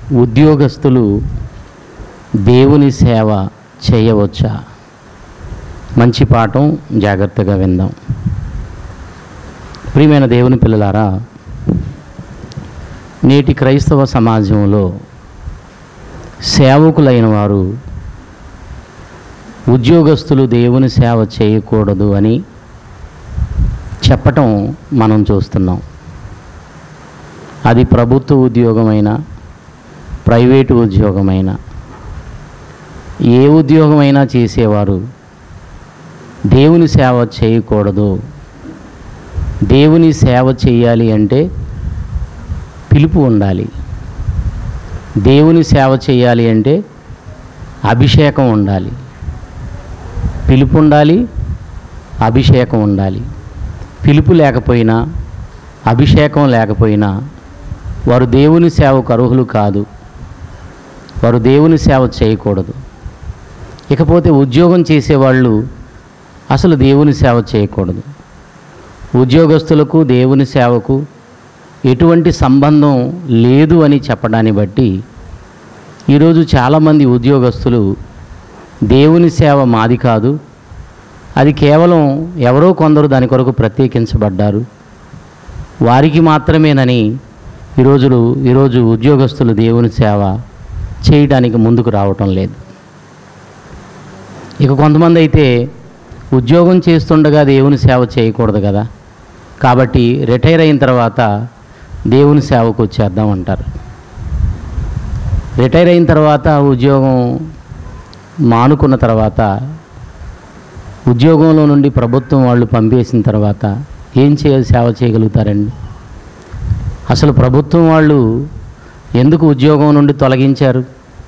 ఉద్యోగస్తులు దేవుని సేవ చేయవచ్చా మంచి పాఠం జాగ్రత్తగా విందాం ప్రియమైన దేవుని పిల్లలారా నేటి క్రైస్తవ సమాజంలో సేవకులైన వారు ఉద్యోగస్తులు దేవుని సేవ చేయకూడదు అని చెప్పటం మనం చూస్తున్నాం అది ప్రభుత్వ ఉద్యోగమైనా ప్రైవేటు ఉద్యోగమైనా ఏ ఉద్యోగమైనా చేసేవారు దేవుని సేవ చేయకూడదు దేవుని సేవ చేయాలి అంటే పిలుపు ఉండాలి దేవుని సేవ చేయాలి అంటే అభిషేకం ఉండాలి పిలుపు ఉండాలి అభిషేకం ఉండాలి పిలుపు లేకపోయినా అభిషేకం లేకపోయినా వారు దేవుని సేవకు అర్హులు కాదు వారు దేవుని సేవ చేయకూడదు ఇకపోతే ఉద్యోగం చేసేవాళ్ళు అసలు దేవుని సేవ చేయకూడదు ఉద్యోగస్తులకు దేవుని సేవకు ఎటువంటి సంబంధం లేదు అని చెప్పడాన్ని బట్టి ఈరోజు చాలామంది ఉద్యోగస్తులు దేవుని సేవ మాది కాదు అది కేవలం ఎవరో కొందరు దాని కొరకు ప్రత్యేకించబడ్డారు వారికి మాత్రమేనని ఈరోజు ఈరోజు ఉద్యోగస్తులు దేవుని సేవ చేయడానికి ముందుకు రావటం లేదు ఇక కొంతమంది అయితే ఉద్యోగం చేస్తుండగా దేవుని సేవ చేయకూడదు కదా కాబట్టి రిటైర్ అయిన తర్వాత దేవుని సేవకు వచ్చేద్దాం అంటారు రిటైర్ అయిన తర్వాత ఉద్యోగం మానుకున్న తర్వాత ఉద్యోగంలో నుండి ప్రభుత్వం వాళ్ళు పంపేసిన తర్వాత ఏం చేయ సేవ చేయగలుగుతారండి అసలు ప్రభుత్వం వాళ్ళు ఎందుకు ఉద్యోగం నుండి తొలగించారు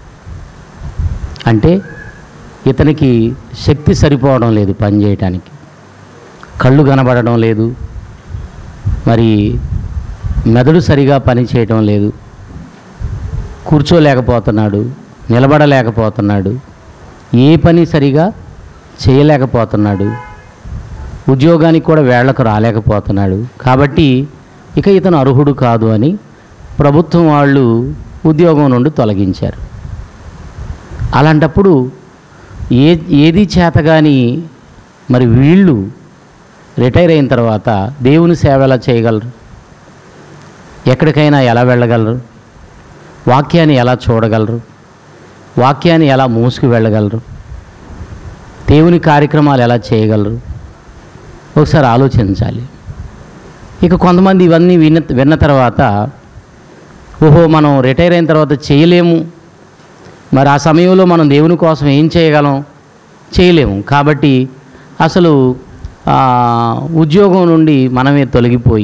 అంటే ఇతనికి శక్తి సరిపోవడం లేదు పని చేయటానికి కళ్ళు కనబడడం లేదు మరి మెదడు సరిగా పని చేయటం లేదు కూర్చోలేకపోతున్నాడు నిలబడలేకపోతున్నాడు ఏ పని సరిగా చేయలేకపోతున్నాడు ఉద్యోగానికి కూడా వేళ్లకు రాలేకపోతున్నాడు కాబట్టి ఇక ఇతను అర్హుడు కాదు అని ప్రభుత్వం వాళ్ళు ఉద్యోగం నుండి తొలగించారు అలాంటప్పుడు ఏ ఏది చేతగాని మరి వీళ్ళు రిటైర్ అయిన తర్వాత దేవుని సేవ ఎలా చేయగలరు ఎక్కడికైనా ఎలా వెళ్ళగలరు వాక్యాన్ని ఎలా చూడగలరు వాక్యాన్ని ఎలా మూసుకు వెళ్ళగలరు దేవుని కార్యక్రమాలు ఎలా చేయగలరు ఒకసారి ఆలోచించాలి ఇక కొంతమంది ఇవన్నీ విన్న విన్న తర్వాత ఓహో మనం రిటైర్ అయిన తర్వాత చేయలేము మరి ఆ సమయంలో మనం దేవుని కోసం ఏం చేయగలం చేయలేము కాబట్టి అసలు ఆ, ఉద్యోగం నుండి మనమే తొలగిపోయి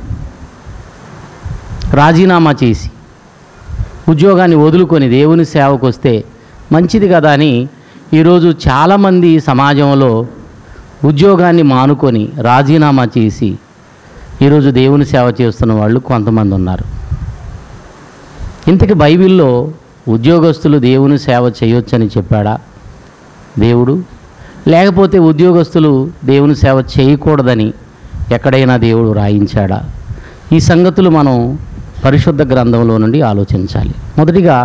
రాజీనామా చేసి ఉద్యోగాన్ని వదులుకొని దేవుని సేవకు వస్తే మంచిది కదా అని ఈరోజు చాలామంది సమాజంలో ఉద్యోగాన్ని మానుకొని రాజీనామా చేసి ఈరోజు దేవుని సేవ చేస్తున్న వాళ్ళు కొంతమంది ఉన్నారు ఇంతకి బైబిల్లో ఉద్యోగస్తులు దేవుని సేవ చేయొచ్చని చెప్పాడా దేవుడు లేకపోతే ఉద్యోగస్తులు దేవుని సేవ చేయకూడదని ఎక్కడైనా దేవుడు రాయించాడా ఈ సంగతులు మనం పరిశుద్ధ గ్రంథంలో నుండి ఆలోచించాలి మొదటిగా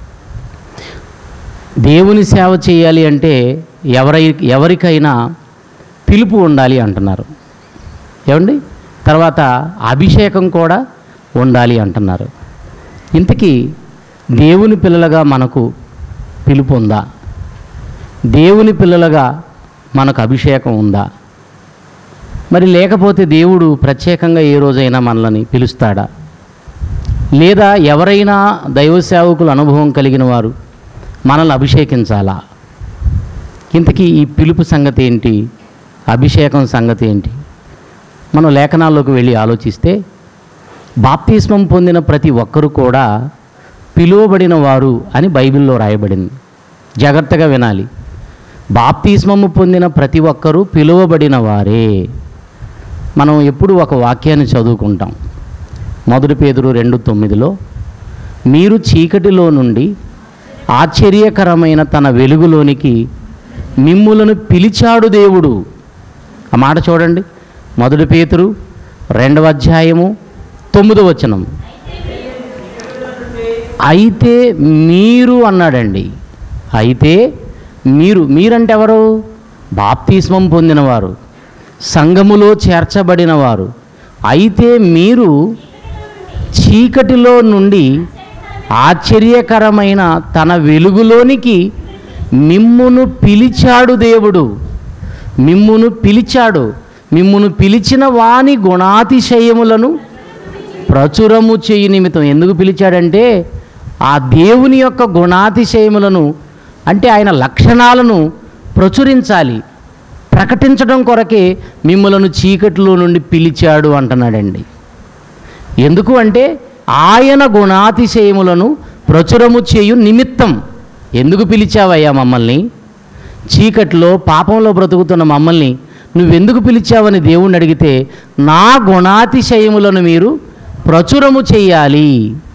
దేవుని సేవ చేయాలి అంటే ఎవరై ఎవరికైనా పిలుపు ఉండాలి అంటున్నారు ఏమండి తర్వాత అభిషేకం కూడా ఉండాలి అంటున్నారు ఇంతకీ దేవుని పిల్లలుగా మనకు పిలుపు ఉందా దేవుని పిల్లలుగా మనకు అభిషేకం ఉందా మరి లేకపోతే దేవుడు ప్రత్యేకంగా ఏ రోజైనా మనల్ని పిలుస్తాడా లేదా ఎవరైనా దైవ సేవకుల అనుభవం కలిగిన వారు మనల్ని అభిషేకించాలా ఇంతకీ ఈ పిలుపు సంగతి ఏంటి అభిషేకం సంగతి ఏంటి మనం లేఖనాల్లోకి వెళ్ళి ఆలోచిస్తే బాప్తిస్మం పొందిన ప్రతి ఒక్కరూ కూడా పిలువబడిన వారు అని బైబిల్లో రాయబడింది జాగ్రత్తగా వినాలి బాప్తిస్మము పొందిన ప్రతి ఒక్కరూ పిలువబడిన వారే మనం ఎప్పుడు ఒక వాక్యాన్ని చదువుకుంటాం మొదటి పేదరు రెండు తొమ్మిదిలో మీరు చీకటిలో నుండి ఆశ్చర్యకరమైన తన వెలుగులోనికి మిమ్ములను పిలిచాడు దేవుడు ఆ మాట చూడండి మొదటి పేతురు రెండవ అధ్యాయము తొమ్మిదో వచనం అయితే మీరు అన్నాడండి అయితే మీరు మీరంటే ఎవరు బాప్తిస్మం పొందినవారు సంఘములో చేర్చబడినవారు అయితే మీరు చీకటిలో నుండి ఆశ్చర్యకరమైన తన వెలుగులోనికి మిమ్మును పిలిచాడు దేవుడు మిమ్మును పిలిచాడు మిమ్మును పిలిచిన వాని గుణాతిశయములను ప్రచురము చేయి నిమిత్తం ఎందుకు పిలిచాడంటే ఆ దేవుని యొక్క గుణాతిశయములను అంటే ఆయన లక్షణాలను ప్రచురించాలి ప్రకటించడం కొరకే మిమ్మలను చీకటిలో నుండి పిలిచాడు అంటున్నాడండి ఎందుకు అంటే ఆయన గుణాతిశయములను ప్రచురము చేయు నిమిత్తం ఎందుకు పిలిచావయ్యా మమ్మల్ని చీకట్లో పాపంలో బ్రతుకుతున్న మమ్మల్ని నువ్వెందుకు పిలిచావని దేవుణ్ణి అడిగితే నా గుణాతిశయములను మీరు ప్రచురము చెయ్యాలి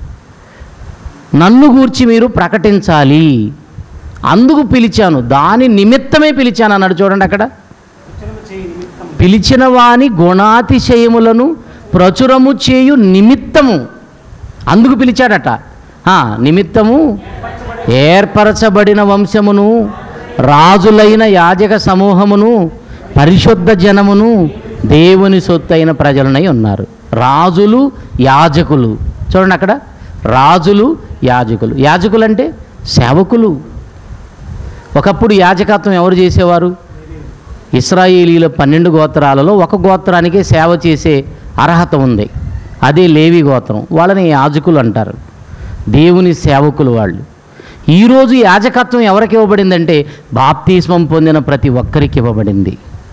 నన్ను గూర్చి మీరు ప్రకటించాలి అందుకు పిలిచాను దాని నిమిత్తమే పిలిచాను అన్నాడు చూడండి అక్కడ పిలిచిన వాని గుణాతిశయములను ప్రచురము చేయు నిమిత్తము అందుకు పిలిచాడట ఆ, నిమిత్తము ఏర్పరచబడిన వంశమును రాజులైన యాజక సమూహమును పరిశుద్ధ జనమును దేవుని సొత్తైన ప్రజలనై ఉన్నారు రాజులు యాజకులు చూడండి అక్కడ రాజులు యాజకులు యాజకులు అంటే సేవకులు ఒకప్పుడు యాజకత్వం ఎవరు చేసేవారు ఇస్రాయేలీల పన్నెండు గోత్రాలలో ఒక గోత్రానికే సేవ చేసే అర్హత ఉంది అదే లేవి గోత్రం వాళ్ళని యాజకులు అంటారు దేవుని సేవకులు వాళ్ళు ఈరోజు యాజకత్వం ఎవరికి ఇవ్వబడిందంటే బాప్తిస్మం పొందిన ప్రతి ఒక్కరికి ఇవ్వబడింది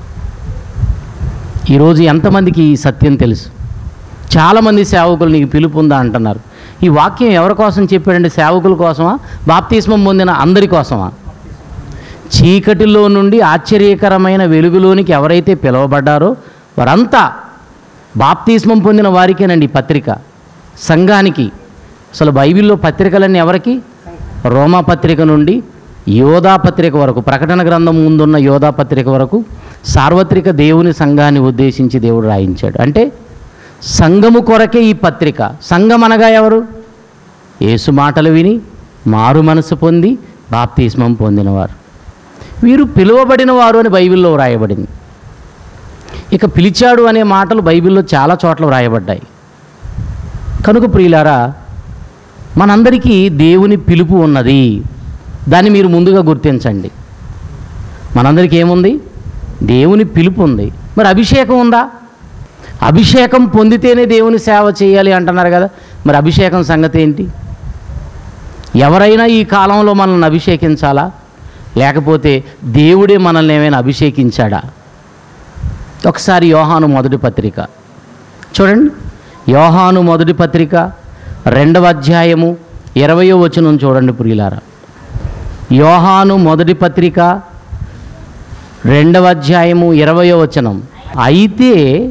ఈరోజు ఎంతమందికి ఈ సత్యం తెలుసు చాలామంది సేవకులు నీకు పిలుపు ఉందా అంటున్నారు ఈ వాక్యం ఎవరి కోసం చెప్పాడంటే సేవకుల కోసమా బాప్తిస్మం పొందిన అందరి కోసమా చీకటిలో నుండి ఆశ్చర్యకరమైన వెలుగులోనికి ఎవరైతే పిలువబడ్డారో వారంతా బాప్తిస్మం పొందిన వారికేనండి ఈ పత్రిక సంఘానికి అసలు బైబిల్లో పత్రికలన్నీ ఎవరికి రోమా పత్రిక నుండి యోధా పత్రిక వరకు ప్రకటన గ్రంథం ముందున్న యోధా పత్రిక వరకు సార్వత్రిక దేవుని సంఘాన్ని ఉద్దేశించి దేవుడు రాయించాడు అంటే సంఘము కొరకే ఈ పత్రిక సంఘం అనగా ఎవరు యేసు మాటలు విని మారు మనసు పొంది బాప్తిస్మం పొందినవారు వీరు పిలువబడిన వారు అని బైబిల్లో వ్రాయబడింది ఇక పిలిచాడు అనే మాటలు బైబిల్లో చాలా చోట్ల వ్రాయబడ్డాయి కనుక ప్రియులారా మనందరికీ దేవుని పిలుపు ఉన్నది దాన్ని మీరు ముందుగా గుర్తించండి మనందరికీ ఏముంది దేవుని పిలుపు ఉంది మరి అభిషేకం ఉందా అభిషేకం పొందితేనే దేవుని సేవ చేయాలి అంటున్నారు కదా మరి అభిషేకం సంగతి ఏంటి ఎవరైనా ఈ కాలంలో మనల్ని అభిషేకించాలా లేకపోతే దేవుడే మనల్ని ఏమైనా అభిషేకించాడా ఒకసారి యోహాను మొదటి పత్రిక చూడండి యోహాను మొదటి పత్రిక రెండవ అధ్యాయము ఇరవయో వచనం చూడండి ప్రియులారా యోహాను మొదటి పత్రిక రెండవ అధ్యాయము ఇరవయో వచనం అయితే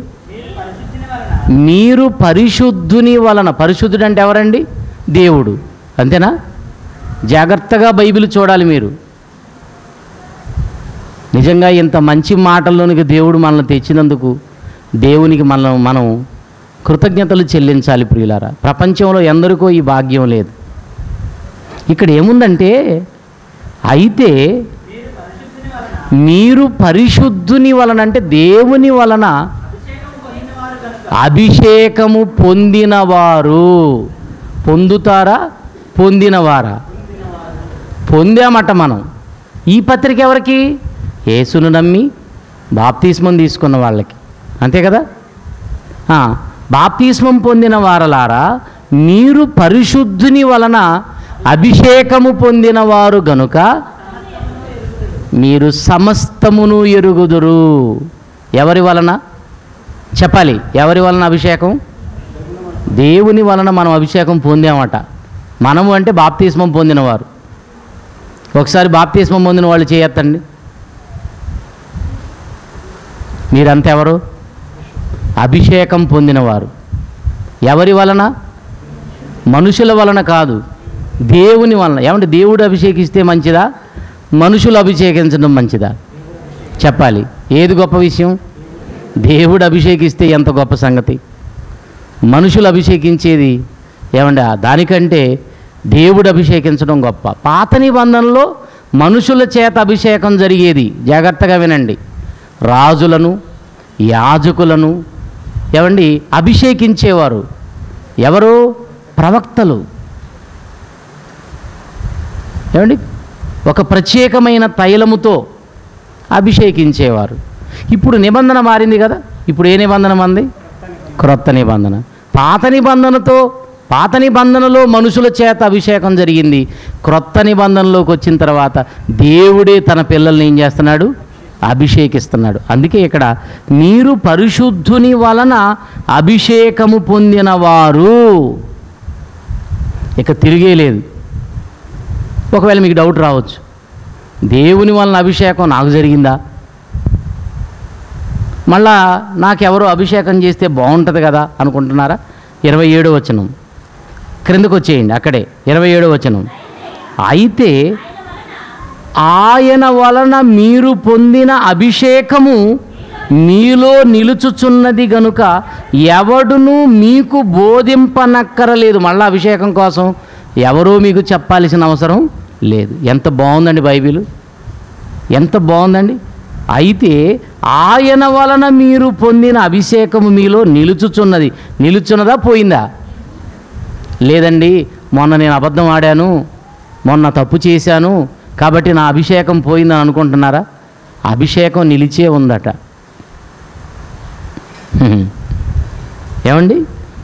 మీరు పరిశుద్ధుని వలన పరిశుద్ధుడు అంటే ఎవరండి దేవుడు అంతేనా జాగ్రత్తగా బైబిల్ చూడాలి మీరు నిజంగా ఇంత మంచి మాటల్లోనికి దేవుడు మనల్ని తెచ్చినందుకు దేవునికి మనం మనం కృతజ్ఞతలు చెల్లించాలి ప్రియులారా ప్రపంచంలో ఎందరికో ఈ భాగ్యం లేదు ఇక్కడ ఏముందంటే అయితే మీరు పరిశుద్ధుని వలన అంటే దేవుని వలన అభిషేకము పొందినవారు పొందుతారా పొందినవారా పొందామట మనం ఈ పత్రిక ఎవరికి యేసును నమ్మి బాప్తిస్మం తీసుకున్న వాళ్ళకి అంతే కదా ఆ, బాప్తిస్మం పొందిన వారలారా మీరు పరిశుద్ధుని వలన అభిషేకము పొందిన వారు గనుక మీరు సమస్తమును ఎరుగుదురు ఎవరి వలన చెప్పాలి ఎవరి వలన అభిషేకం దేవుని వలన మనం అభిషేకం పొందామట మనము అంటే బాప్తిస్మం పొందినవారు ఒకసారి బాప్తిస్మం పొందిన వాళ్ళు చేయొద్దండి మీరంతా ఎవరు అభిషేకం పొందినవారు ఎవరి వలన మనుషుల వలన కాదు దేవుని వలన ఏమంటే దేవుడు అభిషేకిస్తే మంచిదా మనుషులు అభిషేకించడం మంచిదా చెప్పాలి ఏది గొప్ప విషయం దేవుడు అభిషేకిస్తే ఎంత గొప్ప సంగతి మనుషులు అభిషేకించేది ఏమంటే దానికంటే దేవుడు అభిషేకించడం గొప్ప పాత నిబంధనలో మనుషుల చేత అభిషేకం జరిగేది జాగ్రత్తగా వినండి రాజులను యాజకులను ఏమండి అభిషేకించేవారు ఎవరు ప్రవక్తలు ఏమండి ఒక ప్రత్యేకమైన తైలముతో అభిషేకించేవారు ఇప్పుడు నిబంధన మారింది కదా ఇప్పుడు ఏ నిబంధన మంది క్రొత్త నిబంధన పాత నిబంధనతో పాత నిబంధనలో మనుషుల చేత అభిషేకం జరిగింది క్రొత్త నిబంధనలోకి వచ్చిన తర్వాత దేవుడే తన పిల్లల్ని ఏం చేస్తున్నాడు అభిషేకిస్తున్నాడు అందుకే ఇక్కడ మీరు పరిశుద్ధుని వలన అభిషేకము పొందినవారు ఇక తిరిగే లేదు ఒకవేళ మీకు డౌట్ రావచ్చు దేవుని వలన అభిషేకం నాకు జరిగిందా మళ్ళా నాకెవరో అభిషేకం చేస్తే బాగుంటుంది కదా అనుకుంటున్నారా ఇరవై ఏడో వచనం క్రిందకు వచ్చేయండి అక్కడే ఇరవై ఏడో వచనం అయితే ఆయన వలన మీరు పొందిన అభిషేకము మీలో నిలుచుచున్నది గనుక ఎవడును మీకు బోధింపనక్కరలేదు మళ్ళీ అభిషేకం కోసం ఎవరూ మీకు చెప్పాల్సిన అవసరం లేదు ఎంత బాగుందండి బైబిల్ ఎంత బాగుందండి అయితే ఆయన వలన మీరు పొందిన అభిషేకము మీలో నిలుచుచున్నది నిలుచున్నదా పోయిందా లేదండి మొన్న నేను అబద్ధం ఆడాను మొన్న తప్పు చేశాను కాబట్టి నా అభిషేకం పోయిందని అనుకుంటున్నారా అభిషేకం నిలిచే ఉందట హ్మ్. ఏమండి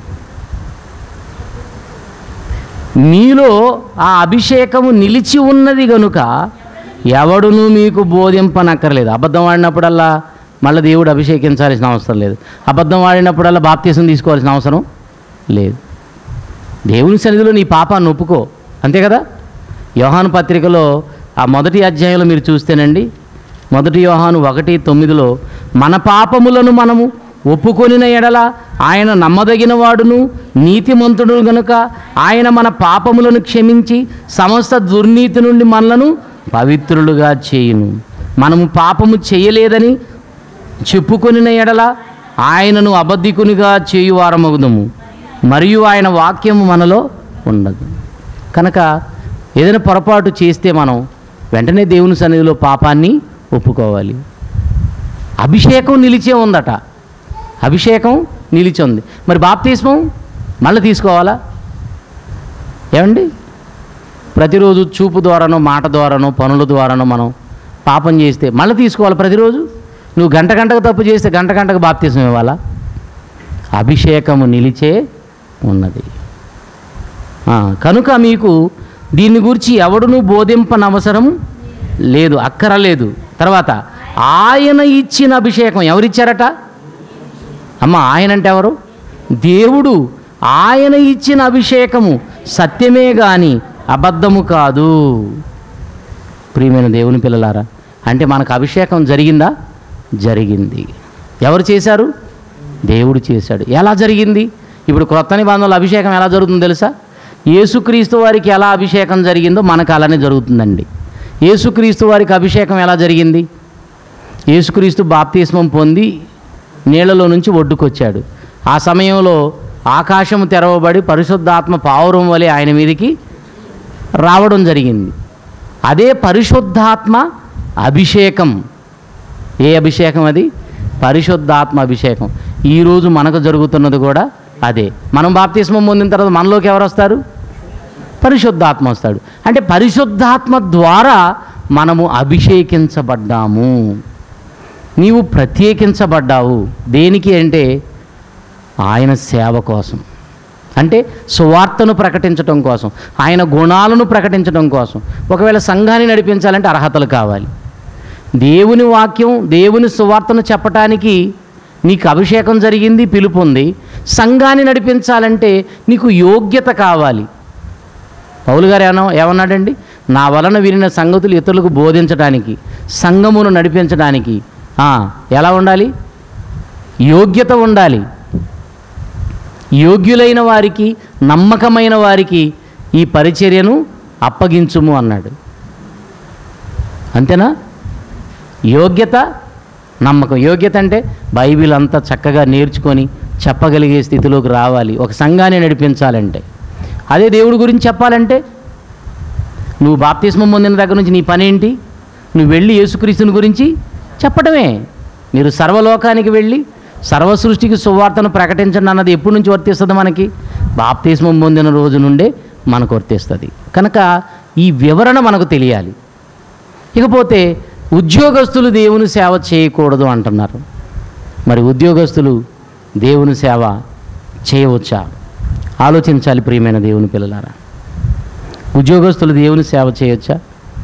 మీలో ఆ అభిషేకము నిలిచి ఉన్నది గనుక ఎవడును మీకు బోధింపనక్కర్లేదు అబద్ధం ఆడినప్పుడల్లా మళ్ళీ దేవుడు అభిషేకించాల్సిన అవసరం లేదు అబద్ధం ఆడినప్పుడల్లా బాప్తీసం తీసుకోవాల్సిన అవసరం లేదు దేవుని సన్నిధిలో నీ పాపాన్ని ఒప్పుకో అంతే కదా యోహాను పత్రికలో ఆ మొదటి అధ్యాయంలో మీరు చూస్తేనండి మొదటి యోహాను ఒకటి తొమ్మిదిలో మన పాపములను మనము ఒప్పుకొనిన ఎడల ఆయన నమ్మదగిన వాడును నీతిమంతుడు గనుక ఆయన మన పాపములను క్షమించి సమస్త దుర్నీతి నుండి మనలను పవిత్రులుగా చేయును మనము పాపము చేయలేదని చెప్పుకొనిన ఎడల ఆయనను అబద్ధికునిగా చేయువారమగుదము మరియు ఆయన వాక్యము మనలో ఉండదు కనుక ఏదైనా పొరపాటు చేస్తే మనం వెంటనే దేవుని సన్నిధిలో పాపాన్ని ఒప్పుకోవాలి అభిషేకం నిలిచే ఉందట అభిషేకం నిలిచి ఉంది మరి బాప్తిస్మం మళ్ళీ తీసుకోవాలా ఏమండి ప్రతిరోజు చూపు ద్వారానో మాట ద్వారానో పనుల ద్వారానో మనం పాపం చేస్తే మళ్ళీ తీసుకోవాలి ప్రతిరోజు నువ్వు గంట గంటకు తప్పు చేస్తే గంట గంటకు బాప్తిసం ఇవ్వాలా అభిషేకము నిలిచే ఉన్నది ఆ, కనుక మీకు దీని గురించి ఎవడును బోధింపనవసరం లేదు అక్కరలేదు తర్వాత ఆయన ఇచ్చిన అభిషేకం ఎవరిచ్చారట అమ్మ ఆయన అంటే ఎవరు దేవుడు ఆయన ఇచ్చిన అభిషేకము సత్యమే గాని అబద్ధము కాదు ప్రియమైన దేవుని పిల్లలారా అంటే మనకు అభిషేకం జరిగిందా జరిగింది ఎవరు చేశారు దేవుడు చేశాడు ఎలా జరిగింది ఇప్పుడు క్రొత్త నిబంధనల అభిషేకం ఎలా జరుగుతుందో తెలుసా యేసుక్రీస్తు వారికి ఎలా అభిషేకం జరిగిందో మనకు అలానే జరుగుతుందండి యేసుక్రీస్తు వారికి అభిషేకం ఎలా జరిగింది యేసుక్రీస్తు బాప్తిస్మం పొంది నీళ్లలో నుంచి ఒడ్డుకొచ్చాడు ఆ సమయంలో ఆకాశం తెరవబడి పరిశుద్ధాత్మ పావురం వలె ఆయన మీదకి రావడం జరిగింది అదే పరిశుద్ధాత్మ అభిషేకం ఏ అభిషేకం అది పరిశుద్ధాత్మ అభిషేకం ఈరోజు మనకు జరుగుతున్నది కూడా అదే మనం బాప్తిస్మం పొందిన తర్వాత మనలోకి ఎవరు వస్తారు పరిశుద్ధాత్మ వస్తాడు అంటే పరిశుద్ధాత్మ ద్వారా మనము అభిషేకించబడ్డాము నీవు ప్రత్యేకించబడ్డావు దేనికి అంటే ఆయన సేవ కోసం అంటే సువార్తను ప్రకటించడం కోసం ఆయన గుణాలను ప్రకటించడం కోసం ఒకవేళ సంఘాన్ని నడిపించాలంటే అర్హతలు కావాలి దేవుని వాక్యం దేవుని సువార్తను చెప్పటానికి నీకు అభిషేకం జరిగింది పిలుపు ఉంది సంఘాన్ని నడిపించాలంటే నీకు యోగ్యత కావాలి పౌలు గారు ఏమన్నా ఏమన్నాడండి నా వలన వినిన సంగతులు ఇతరులకు బోధించడానికి సంఘమును నడిపించడానికి ఆ, ఎలా ఉండాలి యోగ్యత ఉండాలి యోగ్యులైన వారికి నమ్మకమైన వారికి ఈ పరిచర్యను అప్పగించుము అన్నాడు అంతేనా యోగ్యత నమ్మకం యోగ్యత అంటే బైబిల్ అంతా చక్కగా నేర్చుకొని చెప్పగలిగే స్థితిలోకి రావాలి ఒక సంఘాన్ని నడిపించాలంటే అదే దేవుడి గురించి చెప్పాలంటే నువ్వు బాప్తిస్మం పొందిన దగ్గర నుంచి నీ పని ఏంటి నువ్వు వెళ్ళి యేసుక్రీస్తుని గురించి చెప్పడమే మీరు సర్వలోకానికి వెళ్ళి సర్వ సృష్టికి సువార్తను ప్రకటించండి అన్నది ఎప్పటి నుంచి వర్తిస్తుంది మనకి బాప్తిస్మం పొందిన రోజు నుండే మనకు వర్తిస్తుంది కనుక ఈ వివరణ మనకు తెలియాలి ఇకపోతే ఉద్యోగస్తులు దేవుని సేవ చేయకూడదు అంటున్నారు మరి ఉద్యోగస్తులు దేవుని సేవ చేయవచ్చా ఆలోచించాలి ప్రియమైన దేవుని పిల్లలారా ఉద్యోగస్తులు దేవుని సేవ చేయొచ్చా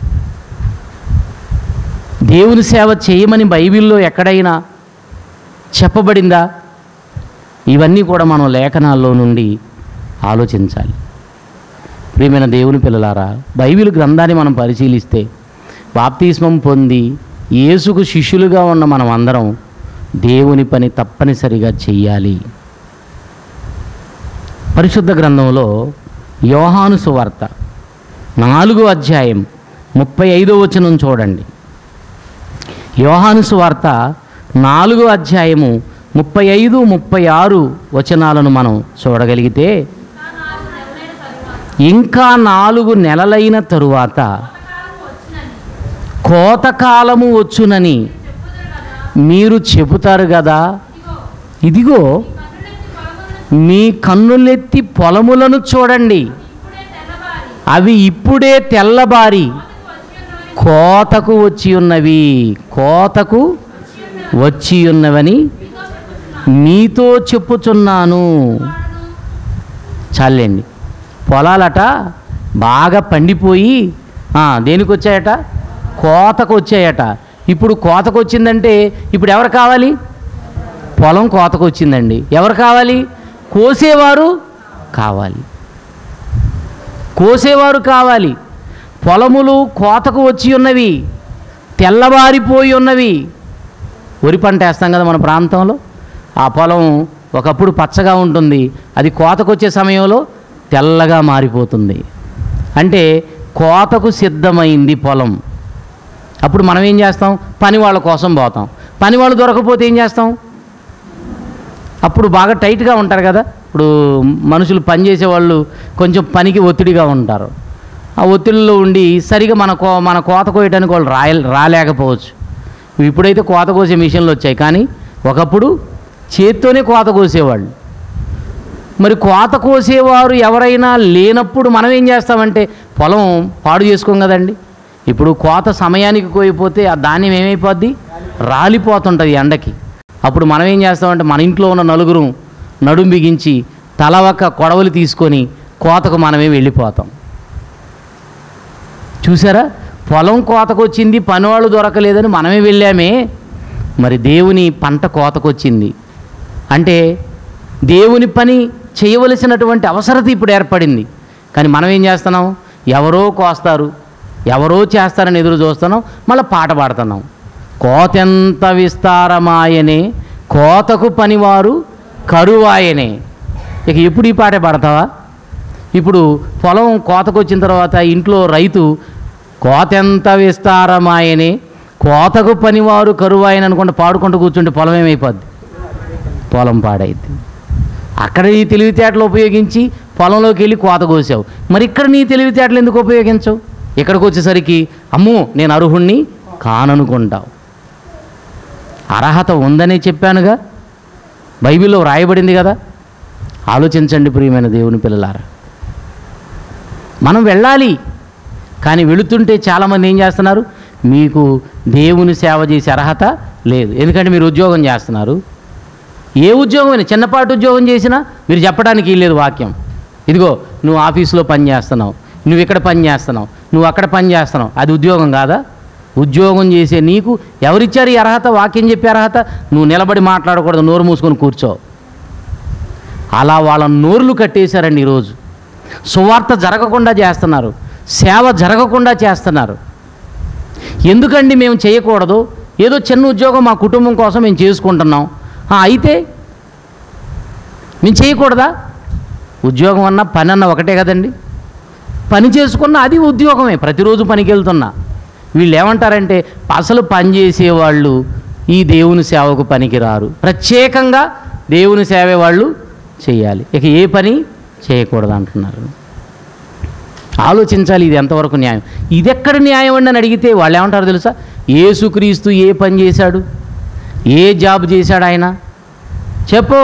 దేవుని సేవ చేయమని బైబిల్లో ఎక్కడైనా చెప్పబడిందా ఇవన్నీ కూడా మనం లేఖనాల్లో నుండి ఆలోచించాలి ప్రియమైన దేవుని పిల్లలారా బైబిల్ గ్రంథాన్ని మనం పరిశీలిస్తే బాప్తిస్మం పొంది యేసుకు శిష్యులుగా ఉన్న మనం అందరం దేవుని పని తప్పనిసరిగా చెయ్యాలి పరిశుద్ధ గ్రంథంలో యోహాను సువార్త నాలుగో అధ్యాయం ముప్పై ఐదో వచనం చూడండి యోహాను సువార్త నాలుగో అధ్యాయము ముప్పై ఐదు ముప్పై ఆరు వచనాలను మనం చూడగలిగితే ఇంకా నాలుగు నెలలైన తరువాత కోతకాలము వచ్చునని మీరు చెబుతారు కదా ఇదిగో మీ కన్నులెత్తి పొలములను చూడండి అవి ఇప్పుడే తెల్లబారి కోతకు వచ్చి ఉన్నవి కోతకు వచ్చి ఉన్నవని మీతో చెప్పుచున్నాను చాలండి పొలాలట బాగా పండిపోయి ఆ, దేనికి వచ్చాయట కోతకు వచ్చాయట ఇప్పుడు కోతకు వచ్చిందంటే ఇప్పుడు ఎవరు కావాలి పొలం కోతకు వచ్చిందండి ఎవరు కావాలి కోసేవారు కావాలి కోసేవారు కావాలి పొలములు కోతకు వచ్చి ఉన్నవి తెల్లబారిపోయి ఉన్నవి వరి పంట వేస్తాం కదా మన ప్రాంతంలో ఆ పొలం ఒకప్పుడు పచ్చగా ఉంటుంది అది కోతకు వచ్చే సమయంలో తెల్లగా మారిపోతుంది అంటే కోతకు సిద్ధమైంది పొలం అప్పుడు మనం ఏం చేస్తాం పని వాళ్ళ కోసం పోతాం పని వాళ్ళు దొరకకపోతే ఏం చేస్తాం అప్పుడు బాగా టైట్గా ఉంటారు కదా ఇప్పుడు మనుషులు పని చేసేవాళ్ళు కొంచెం పనికి ఒత్తిడిగా ఉంటారు ఆ ఒత్తిడిలో ఉండి సరిగా మన కో మన కోత కోయటానికి వాళ్ళు రాయ రాలేకపోవచ్చు ఇప్పుడైతే కోత కోసే మిషన్లు వచ్చాయి కానీ ఒకప్పుడు చేత్తోనే కోత కోసేవాళ్ళు మరి కోత కోసేవారు ఎవరైనా లేనప్పుడు మనం ఏం చేస్తామంటే పొలం పాడు చేసుకోం కదండి ఇప్పుడు కోత సమయానికి కోయిపోతే ఆ ధాన్యం ఏమైపోద్ది రాలిపోతుంటుంది ఎండకి అప్పుడు మనం ఏం చేస్తామంటే మన ఇంట్లో ఉన్న నలుగురు నడుం బిగించి తల ఒక కొడవలు తీసుకొని కోతకు మనమే వెళ్ళిపోతాం చూసారా పొలం కోతకు వచ్చింది పనివాళ్ళు దొరకలేదని మనమే వెళ్ళామే మరి దేవుని పంట కోతకొచ్చింది అంటే దేవుని పని చేయవలసినటువంటి అవసరత ఇప్పుడు ఏర్పడింది కానీ మనం ఏం చేస్తున్నాం ఎవరో కోస్తారు ఎవరో చేస్తారని ఎదురు చూస్తున్నాం మళ్ళీ పాట పాడుతున్నాం కోతెంత విస్తారమాయనే కోతకు పనివారు కరువాయనే ఇక ఎప్పుడు ఈ పాట పాడతావా ఇప్పుడు పొలం కోతకు వచ్చిన తర్వాత ఇంట్లో రైతు కోతెంత విస్తారమాయనే కోతకు పనివారు కరువాయని అనుకుంటే పాడుకుంటూ కూర్చుంటే పొలం ఏమైపోద్ది పొలం పాడైద్ది అక్కడ నీ తెలివితేటలు ఉపయోగించి పొలంలోకి వెళ్ళి కోత కోసావు మరి ఇక్కడ నీ తెలివితేటలు ఎందుకు ఉపయోగించవు ఇక్కడికి వచ్చేసరికి అమ్మో నేను అర్హుణ్ణి కాననుకుంటావు అర్హత ఉందనే చెప్పానుగా బైబిల్లో వ్రాయబడింది కదా ఆలోచించండి ప్రియమైన దేవుని పిల్లలారా మనం వెళ్ళాలి కానీ వెళుతుంటే చాలామంది ఏం చేస్తున్నారు మీకు దేవుని సేవ చేసే అర్హత లేదు ఎందుకంటే మీరు ఉద్యోగం చేస్తున్నారు ఏ ఉద్యోగమైనా చిన్నపాటి ఉద్యోగం చేసినా మీరు చెప్పడానికి లేదు వాక్యం ఇదిగో నువ్వు ఆఫీసులో పని చేస్తున్నావు నువ్వు ఇక్కడ పని చేస్తున్నావు నువ్వు అక్కడ పని చేస్తున్నావు అది ఉద్యోగం కాదా ఉద్యోగం చేసే నీకు ఎవరిచ్చారు ఈ అర్హత వాక్యం చెప్పే అర్హత నువ్వు నిలబడి మాట్లాడకూడదు నోరు మూసుకొని కూర్చో అలా వాళ్ళ నోర్లు కట్టేశారండి ఈరోజు సువార్త జరగకుండా చేస్తున్నారు సేవ జరగకుండా చేస్తున్నారు ఎందుకండి మేము చేయకూడదు ఏదో చిన్న ఉద్యోగం మా కుటుంబం కోసం మేము చేసుకుంటున్నాం ఆ, అయితే మేము చేయకూడదా ఉద్యోగం అన్నా పని అన్న ఒకటే కదండి పని చేసుకున్న అది ఉద్యోగమే ప్రతిరోజు పనికి వెళ్తున్నా వీళ్ళు ఏమంటారంటే అసలు పని చేసేవాళ్ళు ఈ దేవుని సేవకు పనికి రారు ప్రత్యేకంగా దేవుని సేవే వాళ్ళు చేయాలి ఇక ఏ పని చేయకూడదు అంటున్నారు ఆలోచించాలి ఇది ఎంతవరకు న్యాయం ఇది ఎక్కడ న్యాయం అండి అని అడిగితే వాళ్ళు ఏమంటారు తెలుసా ఏసుక్రీస్తు ఏ పని చేశాడు ఏ జాబ్ చేశాడు ఆయన చెప్పు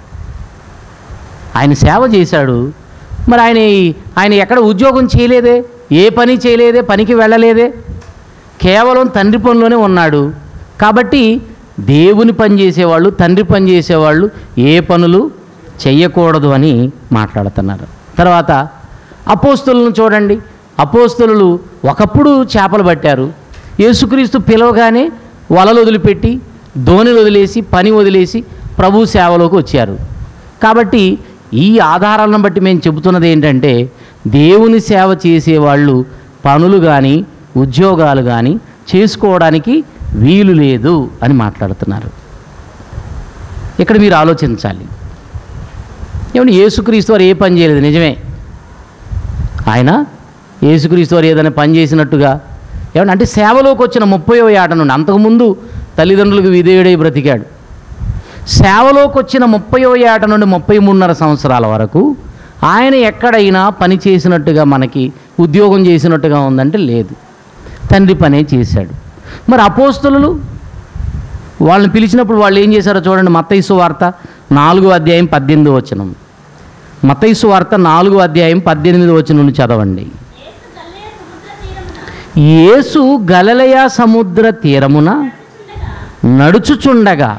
ఆయన సేవ చేశాడు మరి ఆయన ఆయన ఎక్కడ ఉద్యోగం చేయలేదే ఏ పని చేయలేదే పనికి వెళ్ళలేదే కేవలం తండ్రి పనిలోనే ఉన్నాడు కాబట్టి దేవుని పని చేసేవాళ్ళు తండ్రి పని చేసేవాళ్ళు ఏ పనులు చెయ్యకూడదు అని మాట్లాడుతున్నారు తర్వాత అపోస్తులను చూడండి అపోస్తులు ఒకప్పుడు చేపలు పట్టారు యేసుక్రీస్తు పిలవగానే వలలు వదిలిపెట్టి ధోనిలు వదిలేసి పని వదిలేసి ప్రభు సేవలోకి వచ్చారు కాబట్టి ఈ ఆధారాలను బట్టి మేము చెబుతున్నది ఏంటంటే దేవుని సేవ చేసేవాళ్ళు పనులు కానీ ఉద్యోగాలు కానీ చేసుకోవడానికి వీలు లేదు అని మాట్లాడుతున్నారు ఇక్కడ మీరు ఆలోచించాలి ఏమంటే యేసుక్రీస్తు వారు ఏ పని చేయలేదు నిజమే ఆయన యేసుక్రీస్తు వారు ఏదైనా పని చేసినట్టుగా ఏమన్నా అంటే సేవలోకి వచ్చిన ముప్పై ఏట నుండి అంతకుముందు తల్లిదండ్రులకు విధేయుడై బ్రతికాడు సేవలోకి వచ్చిన ముప్పయో ఏట నుండి ముప్పై మూడున్నర సంవత్సరాల వరకు ఆయన ఎక్కడైనా పని చేసినట్టుగా మనకి ఉద్యోగం చేసినట్టుగా ఉందంటే లేదు తండ్రి పనే చేశాడు మరి అపోస్తులు వాళ్ళని పిలిచినప్పుడు వాళ్ళు ఏం చేశారో చూడండి మత్తైసు వార్త నాలుగో అధ్యాయం పద్దెనిమిది వచనం మత్తైసు వార్త నాలుగో అధ్యాయం పద్దెనిమిది వచనం నుండి చదవండి యేసు గలలయ సముద్ర తీరమున నడుచుచుండగా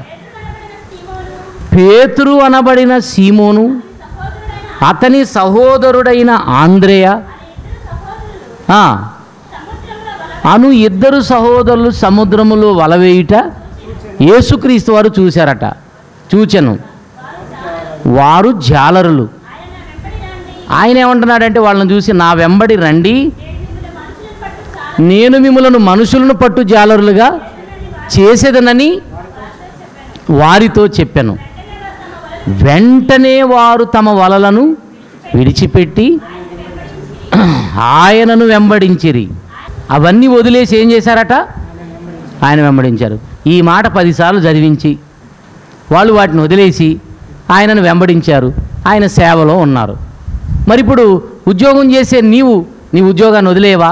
పేతురు అనబడిన సీమోను అతని సహోదరుడైన ఆంద్రేయ ఆ, అను ఇద్దరు సహోదరులు సముద్రములో వలవేయుట యేసుక్రీస్తు వారు చూశారట చూచెను వారు జాలరులు ఆయన ఏమంటున్నాడంటే వాళ్ళని చూసి నా వెంబడి రండి నేను మిమ్మలను మనుషులను పట్టు జాలరులుగా చేసేదనని వారితో చెప్పాను వెంటనే వారు తమ వలలను విడిచిపెట్టి ఆయనను వెంబడించిరి అవన్నీ వదిలేసి ఏం చేశారట ఆయన వెంబడించారు ఈ మాట పదిసార్లు చదివించి వాళ్ళు వాటిని వదిలేసి ఆయనను వెంబడించారు ఆయన సేవలో ఉన్నారు మరి ఇప్పుడు ఉద్యోగం చేసే నీవు నీ ఉద్యోగాన్ని వదిలేవా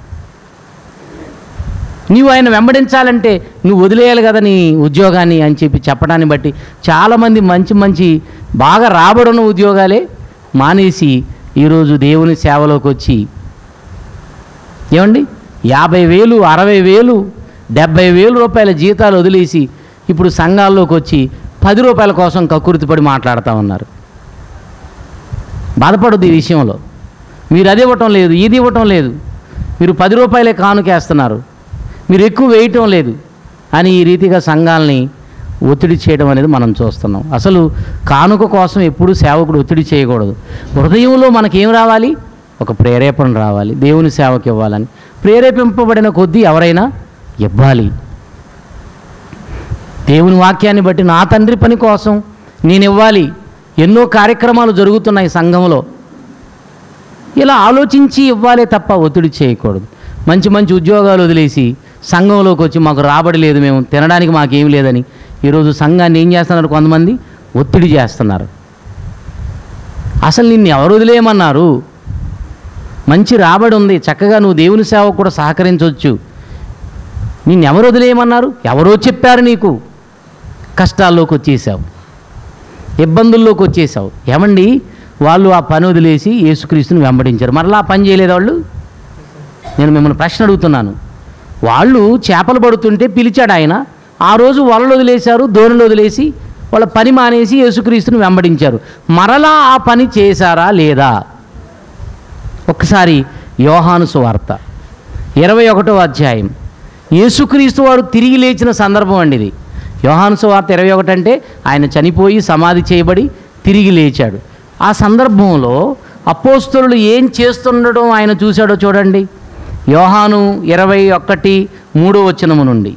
నీవు ఆయన వెంబడించాలంటే నువ్వు వదిలేయాలి కదా నీ ఉద్యోగాన్ని అని చెప్పి చెప్పడాన్ని బట్టి చాలామంది మంచి మంచి బాగా రాబడిన ఉద్యోగాలే మానేసి ఈరోజు దేవుని సేవలోకి వచ్చి ఏమండి యాభై వేలు అరవై వేలు డెబ్బై వేలు రూపాయల జీతాలు వదిలేసి ఇప్పుడు సంఘాల్లోకి వచ్చి పది రూపాయల కోసం కక్కుర్తిపడి మాట్లాడుతూ ఉన్నారు బాధపడద్దు ఈ విషయంలో మీరు అది ఇవ్వటం లేదు ఇది ఇవ్వటం లేదు మీరు పది రూపాయలే కానుకేస్తున్నారు మీరు ఎక్కువ వేయటం లేదు అని ఈ రీతిగా సంఘాలని ఒత్తిడి చేయడం అనేది మనం చూస్తున్నాం అసలు కానుక కోసం ఎప్పుడు సేవకుడు ఒత్తిడి చేయకూడదు హృదయంలో మనకేం రావాలి ఒక ప్రేరేపణ రావాలి దేవుని సేవకి ఇవ్వాలని ప్రేరేపింపబడిన కొద్దీ ఎవరైనా ఇవ్వాలి దేవుని వాక్యాన్ని బట్టి నా తండ్రి పని కోసం నేను ఇవ్వాలి ఎన్నో కార్యక్రమాలు జరుగుతున్నాయి సంఘంలో ఇలా ఆలోచించి ఇవ్వాలే తప్ప ఒత్తిడి చేయకూడదు మంచి మంచి ఉద్యోగాలు వదిలేసి సంఘంలోకి వచ్చి మాకు రాబడి లేదు మేము తినడానికి మాకేం లేదని ఈరోజు సంఘాన్ని ఏం చేస్తున్నారు కొంతమంది ఒత్తిడి చేస్తున్నారు అసలు నిన్ను ఎవరు వదిలేయమన్నారు మంచి రాబడి ఉంది చక్కగా నువ్వు దేవుని సేవకు కూడా సహకరించవచ్చు నిన్ను ఎవరు వదిలేయమన్నారు ఎవరో చెప్పారు నీకు కష్టాల్లోకి వచ్చేసావు ఇబ్బందుల్లోకి వచ్చేసావు ఏమండి వాళ్ళు ఆ పని వదిలేసి యేసుక్రీస్తుని వెంబడించారు మరలా ఆ పని చేయలేదు వాళ్ళు నేను మిమ్మల్ని ప్రశ్న అడుగుతున్నాను వాళ్ళు చేపలు పడుతుంటే పిలిచాడు ఆయన ఆ రోజు వలలు వదిలేశారు దోణులు వదిలేసి వాళ్ళ పని మానేసి యేసుక్రీస్తుని వెంబడించారు మరలా ఆ పని చేశారా లేదా ఒక్కసారి యోహాను సువార్త ఇరవై ఒకటో అధ్యాయం యేసుక్రీస్తు వారు తిరిగి లేచిన సందర్భం అండి ఇది యోహాను సువార్త ఇరవై ఒకటి అంటే ఆయన చనిపోయి సమాధి చేయబడి తిరిగి లేచాడు ఆ సందర్భంలో అపోస్తలులు ఏం చేస్తుండడం ఆయన చూశాడో చూడండి యోహాను ఇరవై ఒకటి మూడో వచనము నుండి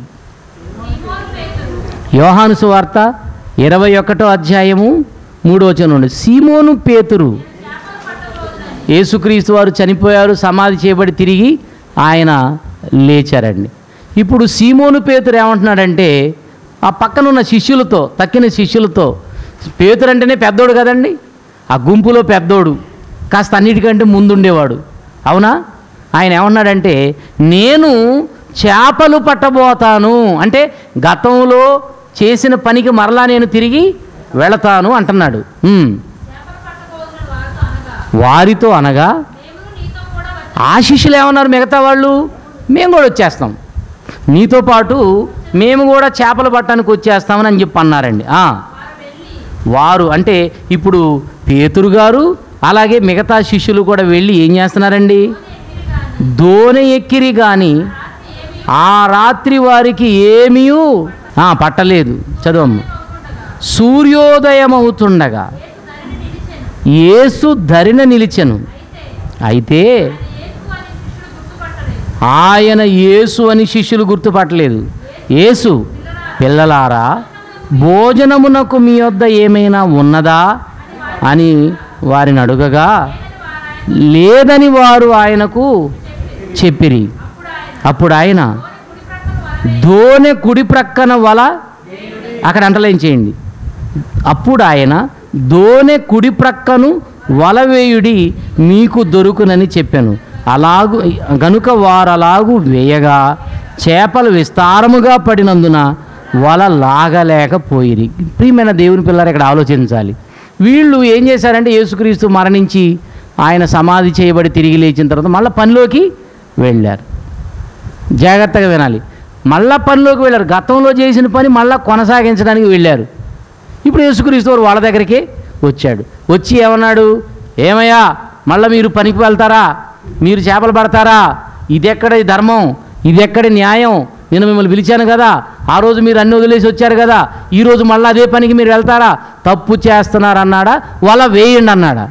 యోహాను సువార్త ఇరవై ఒకటో అధ్యాయము మూడో వచనం నుండి సీమోను పేతురు యేసుక్రీస్తు వారు చనిపోయారు సమాధి చేయబడి తిరిగి ఆయన లేచారండి ఇప్పుడు సీమోను పేతురు ఏమంటున్నాడంటే ఆ పక్కనున్న శిష్యులతో తక్కిన శిష్యులతో పేతురు అంటేనే పెద్దోడు కదండి ఆ గుంపులో పెద్దోడు కాస్త అన్నిటికంటే ముందుండేవాడు అవునా ఆయన ఏమన్నాడంటే నేను చేపలు పట్టబోతాను అంటే గతంలో చేసిన పనికి మరలా నేను తిరిగి వెళతాను అంటున్నాడు ఉమ్. చేపలు పట్టబోతున్న వారితో వారితో అనగా అనగా మేము నీతో కూడా వచ్చి ఆ శిష్యులు ఏమన్నారు మిగతా వాళ్ళు మేము కూడా వచ్చేస్తాం నీతో పాటు మేము కూడా చేపలు పట్టడానికి వచ్చేస్తామని అని చెప్పి అన్నారండి ఆ, వారు వెళ్ళి వారు అంటే ఇప్పుడు పేతురు గారు అలాగే మిగతా శిష్యులు కూడా వెళ్ళి ఏం చేస్తున్నారండి దోణి ఎక్కిరి కానీ ఆ రాత్రి వారికి ఏమీ పట్టలేదు చదవమ్మ సూర్యోదయం అవుతుండగా యేసు ధరిన నిలిచెను అయితే ఆయన యేసు అని శిష్యులు గుర్తుపట్టలేదు యేసు పిల్లలారా భోజనమునకు మీ వద్ద ఏమైనా ఉన్నదా అని వారిని అడుగగా లేదని వారు ఆయనకు చెప్పిరి అప్పుడు ఆయన దోనె కుడి ప్రక్కన వల అక్కడ అంటలేం చేయండి అప్పుడు ఆయన దోనె కుడి ప్రక్కను వల వేయుడి మీకు దొరుకునని చెప్పాను అలాగు గనుక వారు అలాగు వేయగా చేపలు విస్తారముగా పడినందున వల లాగలేకపోయిరి ప్రియమైన దేవుని పిల్లలు ఇక్కడ ఆలోచించాలి వీళ్ళు ఏం చేశారంటే యేసుక్రీస్తు మరణించి ఆయన సమాధి చేయబడి తిరిగి లేచిన తర్వాత మళ్ళీ పనిలోకి వెళ్ళారు జాగ్రత్తగా వినాలి మళ్ళా పనిలోకి వెళ్ళారు గతంలో చేసిన పని మళ్ళా కొనసాగించడానికి వెళ్ళారు ఇప్పుడు యేసుక్రీస్తు వారు వాళ్ళ దగ్గరికి వచ్చాడు వచ్చి ఏమన్నాడు ఏమయ్యా మళ్ళీ మీరు పనికి వెళ్తారా మీరు చేపలు పడతారా ఇది ఎక్కడ ధర్మం ఇది ఎక్కడ న్యాయం నేను మిమ్మల్ని పిలిచాను కదా ఆ రోజు మీరు అన్ని వదిలేసి వచ్చారు కదా ఈ రోజు మళ్ళీ అదే పనికి మీరు వెళ్తారా తప్పు చేస్తున్నారు అన్నాడా వాళ్ళ వేయండి అన్నాడా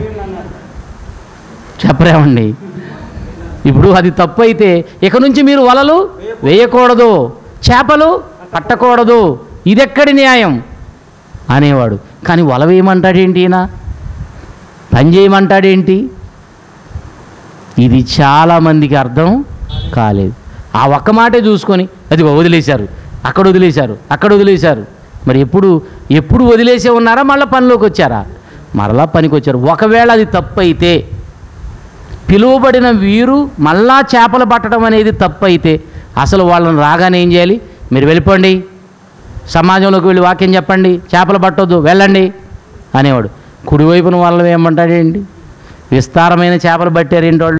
చెప్పరేమండి ఇప్పుడు అది తప్పు అయితే ఇక నుంచి మీరు వలలు వేయకూడదు చేపలు పట్టకూడదు ఇదెక్కడి న్యాయం అనేవాడు కానీ వల వేయమంటాడేంటి ఈయన పని చేయమంటాడేంటి ఇది చాలామందికి అర్థం కాలేదు ఆ ఒక్క మాటే చూసుకొని అది వదిలేశారు అక్కడ వదిలేశారు అక్కడ వదిలేశారు మరి ఎప్పుడు ఎప్పుడు వదిలేసే ఉన్నారా మళ్ళీ పనిలోకి వచ్చారా మరలా పనికి వచ్చారు ఒకవేళ అది తప్పు అయితే పిలువబడిన వీరు మళ్ళా చేపలు పట్టడం అనేది తప్పు అయితే అసలు వాళ్ళని రాగానే ఏం చేయాలి మీరు వెళ్ళిపోండి సమాజంలోకి వెళ్ళి వాక్యం చెప్పండి చేపలు పట్టొద్దు వెళ్ళండి అనేవాడు కుడివైపున వాళ్ళని ఏమంటాడేంటి విస్తారమైన చేపలు పట్టారేంటి వాళ్ళు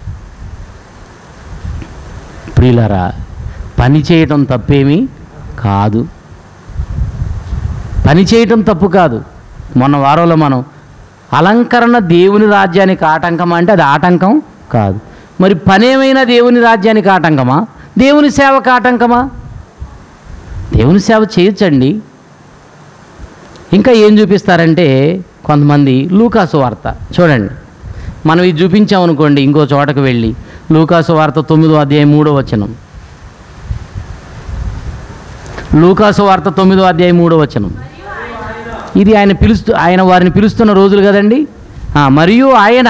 ప్రియులరా పని చేయటం తప్పేమీ కాదు పని చేయటం తప్పు కాదు మొన్న వారంలో మనం అలంకరణ దేవుని రాజ్యానికి ఆటంకమా అంటే అది ఆటంకం కాదు మరి పనేమైనా దేవుని రాజ్యానికి ఆటంకమా దేవుని సేవకు ఆటంకమా దేవుని సేవ చేయొచ్చండి ఇంకా ఏం చూపిస్తారంటే కొంతమంది లూకాసు వార్త చూడండి మనం ఇది చూపించామనుకోండి ఇంకో చోటకు వెళ్ళి లూకాసు వార్త తొమ్మిదో అధ్యాయం మూడో వచనం లూకాసు వార్త తొమ్మిదో అధ్యాయం మూడో వచనం ఇది ఆయన పిలుస్తూ ఆయన వారిని పిలుస్తున్న రోజులు కదండి ఆ, మరియు ఆయన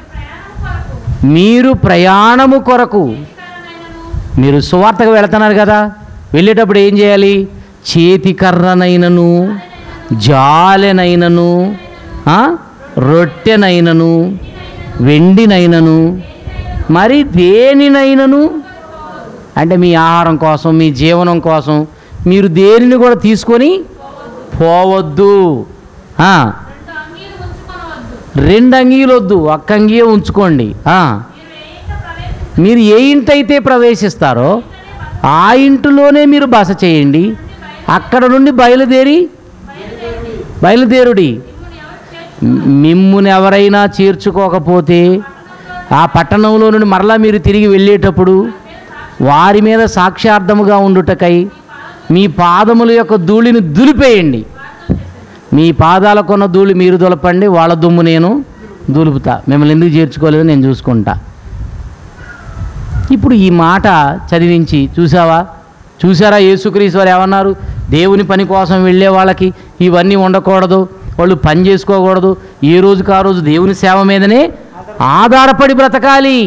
మీరు ప్రయాణము కొరకు మీరు సువార్తకు వెళుతున్నారు కదా వెళ్ళేటప్పుడు ఏం చేయాలి చేతి కర్రనైనను జాలెనైనను ఆ, రొట్టెనైనను వెండినైనను మరి దేనినైనను అంటే మీ ఆహారం కోసం మీ జీవనం కోసం మీరు దేనిని కూడా తీసుకొని పోవద్దు ఆ, రెండు అంగీలు ఉంచుకొనవద్దు రెండు అంగీలు వద్దు ఒక్క అంగీయే ఉంచుకోండి ఆ, మీరు ఏ ఇంట ప్రవేశించి మీరు ఏ ఇంటైతే ప్రవేశిస్తారో ఆ ఇంటిలోనే మీరు బస చేయండి అక్కడ నుండి బయలుదేరి బయలుదేరుడి మిమ్ముని ఎవరైనా చేర్చుకోకపోతే ఆ పట్టణంలో నుండి మరలా మీరు తిరిగి వెళ్ళేటప్పుడు వారి మీద సాక్ష్యార్థముగా ఉండుటకై మీ పాదముల యొక్క ధూళిని దులిపేయండి మీ పాదాల కొన్న ధూళి మీరు దులపండి వాళ్ళ దుమ్ము నేను దులుపుతా మిమ్మల్ని ఎందుకు చేర్చుకోలేదో నేను చూసుకుంటా ఇప్పుడు ఈ మాట చదివించి చూసావా చూసారా యేసుక్రీస్తు వారు ఏమన్నారు దేవుని పని కోసం వెళ్ళే వాళ్ళకి ఇవన్నీ ఉండకూడదు వాళ్ళు పని చేసుకోకూడదు ఏ రోజుకి ఆ రోజు దేవుని సేవ మీదనే ఆధారపడి బ్రతకాలి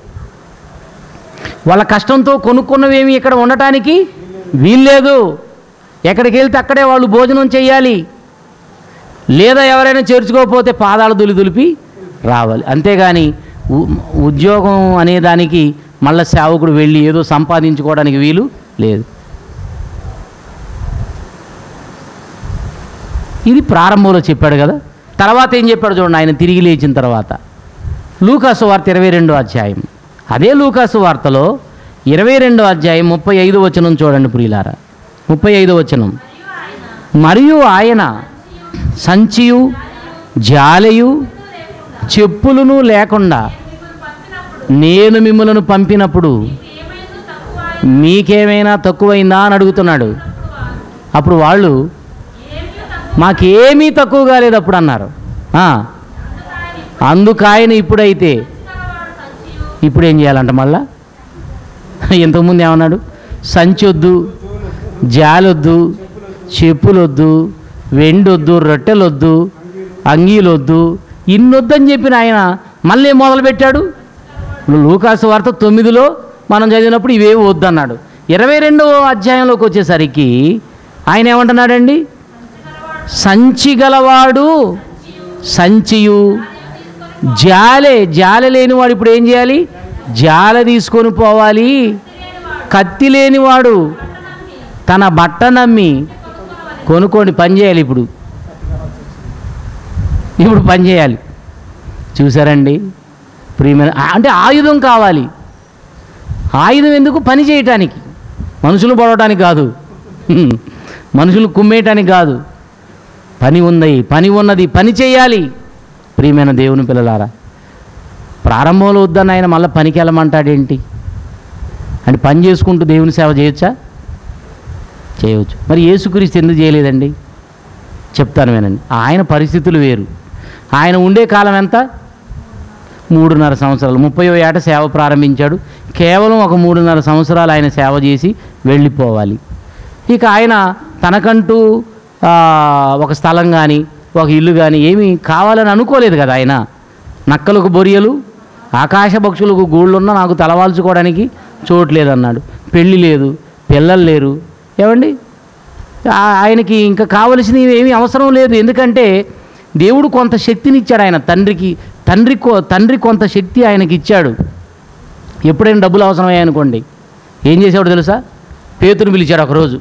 వాళ్ళ కష్టంతో కొనుక్కున్నవేమి ఇక్కడ ఉండటానికి వీల్లేదు ఎక్కడికి వెళ్తే అక్కడే వాళ్ళు భోజనం చేయాలి లేదా ఎవరైనా చేర్చుకోకపోతే పాదాలు దులి దులిపి రావాలి అంతేగాని ఉ- ఉద్యోగం అనే దానికి మళ్ళీ సేవకుడు వెళ్ళి ఏదో సంపాదించుకోవడానికి వీలు లేదు ఇది ప్రారంభంలో చెప్పాడు కదా తర్వాత ఏం చెప్పాడు చూడండి ఆయన తిరిగి లేచిన తర్వాత లూకాసు వార్త ఇరవై రెండో అధ్యాయం అదే లూకాసు వార్తలో ఇరవై రెండో అధ్యాయం ముప్పై ఐదు వచనం చూడండి ప్రియులారా ముప్పై ఐదు వచనం మరియు ఆయన సంచియు జాలయు చెప్పులను లేకుండా నేను మిమ్మలను పంపినప్పుడు ఏమైందో తక్కువ మీకేమైనా తక్కువైందా అని అడుగుతున్నాడు అప్పుడు వాళ్ళు మాకేమీ తక్కువ కాలేదు అప్పుడు అన్నారు ఆ, అందుకు ఆయన ఇప్పుడైతే ఇప్పుడు ఏం చేయాలంట మళ్ళా ఇంతకుముందు ఏమన్నాడు సంచి వద్దు జాలొద్దు చెప్పులొద్దు వెండొద్దు రొట్టెలొద్దు అంగీలొద్దు ఇన్నొద్దని చెప్పిన ఆయన మళ్ళీ ఏం మొదలుపెట్టాడు ఇప్పుడు లూకాసు వార్త తొమ్మిదిలో మనం చదివినప్పుడు ఇవేవి వద్దన్నాడు ఇరవై రెండవ అధ్యాయంలోకి వచ్చేసరికి ఆయన ఏమంటున్నాడండి సంచి గలవాడు సంచియు జాలే జాలె లేనివాడు ఇప్పుడు ఏం చేయాలి జాల తీసుకొని పోవాలి కత్తి లేనివాడు తన బట్ట నమ్మి కొనుక్కొని పని చేయాలి ఇప్పుడు ఇప్పుడు పని చేయాలి చూసారండి ప్రియమైన అంటే ఆయుధం కావాలి ఆయుధం ఎందుకు పని చేయటానికి మనుషులు పడవటానికి కాదు హ్మ్. మనుషులు కుమ్మేయటానికి కాదు పని ఉంది పని ఉన్నది పని చేయాలి ప్రియమైన దేవుని పిల్లలారా ప్రారంభంలో వద్దన్న ఆయన మళ్ళీ పనికి వెళ్ళమంటాడేంటి అంటే పని చేసుకుంటూ దేవుని సేవ చేయొచ్చా చేయవచ్చు మరి యేసుక్రీస్తు ఎందుకు చేయలేదండి చెప్తాను వినండి ఆయన పరిస్థితులు వేరు ఆయన ఉండే కాలం ఎంత మూడున్నర సంవత్సరాలు ముప్పయో ఏట సేవ ప్రారంభించాడు కేవలం ఒక మూడున్నర సంవత్సరాలు ఆయన సేవ చేసి వెళ్ళిపోవాలి ఇక ఆయన తనకంటూ ఆ, ఒక స్థలం కానీ ఒక ఇల్లు కానీ ఏమీ కావాలని అనుకోలేదు కదా ఆయన నక్కలకు బొరియలు ఆకాశ పక్షులకు గూళ్ళున్నా నాకు తలవాల్చుకోవడానికి చోటు లేదన్నాడు పెళ్ళి లేదు పిల్లలు లేరు ఏమండి ఆ- ఆయనకి ఇంకా కావలసినవి ఏమీ అవసరం లేదు ఎందుకంటే దేవుడు కొంత శక్తిని ఇచ్చాడు ఆయన తండ్రికి తండ్రి కొ- తండ్రి కొంత శక్తి ఆయనకి ఇచ్చాడు ఎప్పుడైనా డబ్బులు అవసరమయ్యాయి అనుకోండి ఏం చేసేవాడు తెలుసా పేతురు పిలిచాడు ఒకరోజు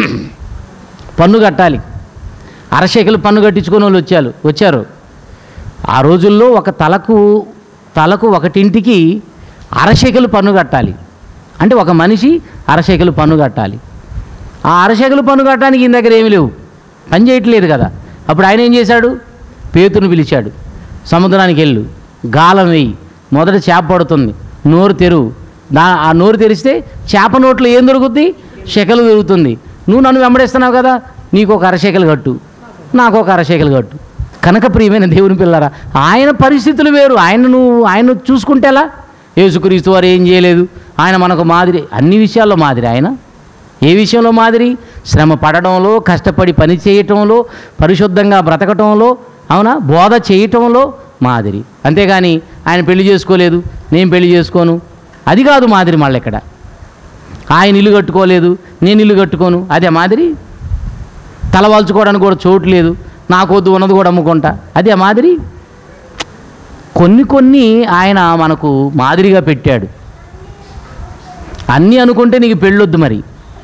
పన్ను కట్టాలి అరశేఖలు పన్ను కట్టించుకొని వాళ్ళు వచ్చారు వచ్చారు ఆ రోజుల్లో ఒక తలకు తలకు ఒకటింటికి అరశేఖలు పన్ను కట్టాలి అంటే ఒక మనిషి అరశేఖలు పన్ను కట్టాలి ఆ అరశేఖలు పన్ను కట్టడానికి ఈయన దగ్గర ఏమీ లేవు పని చేయట్లేదు కదా అప్పుడు ఆయన ఏం చేశాడు పేతుని పిలిచాడు సముద్రానికి వెళ్ళు గాలం వేయి మొదట చేప పడుతుంది నోరు తెరువు దా ఆ నోరు తెరిస్తే చేప నోట్లో ఏం దొరుకుద్ది శకలు దొరుకుతుంది నువ్వు నన్ను వెంబడిస్తున్నావు కదా నీకు ఒక అరశేఖలు కట్టు నాకు ఒక అరశేఖలు కట్టు కనుక ప్రియమైన దేవుని పిల్లరా ఆయన పరిస్థితులు వేరు ఆయన నువ్వు ఆయన చూసుకుంటే ఎలా యేసుక్రీస్తు వారు ఏం చేయలేదు ఆయన మనకు మాదిరి అన్ని విషయాల్లో మాదిరి ఆయన ఏ విషయంలో మాదిరి శ్రమ పడడంలో కష్టపడి పని చేయటంలో పరిశుద్ధంగా బ్రతకటంలో అవునా బోధ చేయటంలో మాదిరి అంతేగాని ఆయన పెళ్లి చేసుకోలేదు నేను పెళ్లి చేసుకోను అది కాదు మాదిరి మళ్ళీ ఇక్కడ ఆయన ఇల్లు కట్టుకోలేదు నేను ఇల్లు కట్టుకోను అదే మాదిరి తలవాల్చుకోవడానికి కూడా చోటు లేదు నాకు వద్దు ఉన్నది కూడా అమ్ముకుంటా అదే మాదిరి కొన్ని కొన్ని ఆయన మనకు మాదిరిగా పెట్టాడు అన్నీ అనుకుంటే నీకు పెళ్ళొద్దు మరి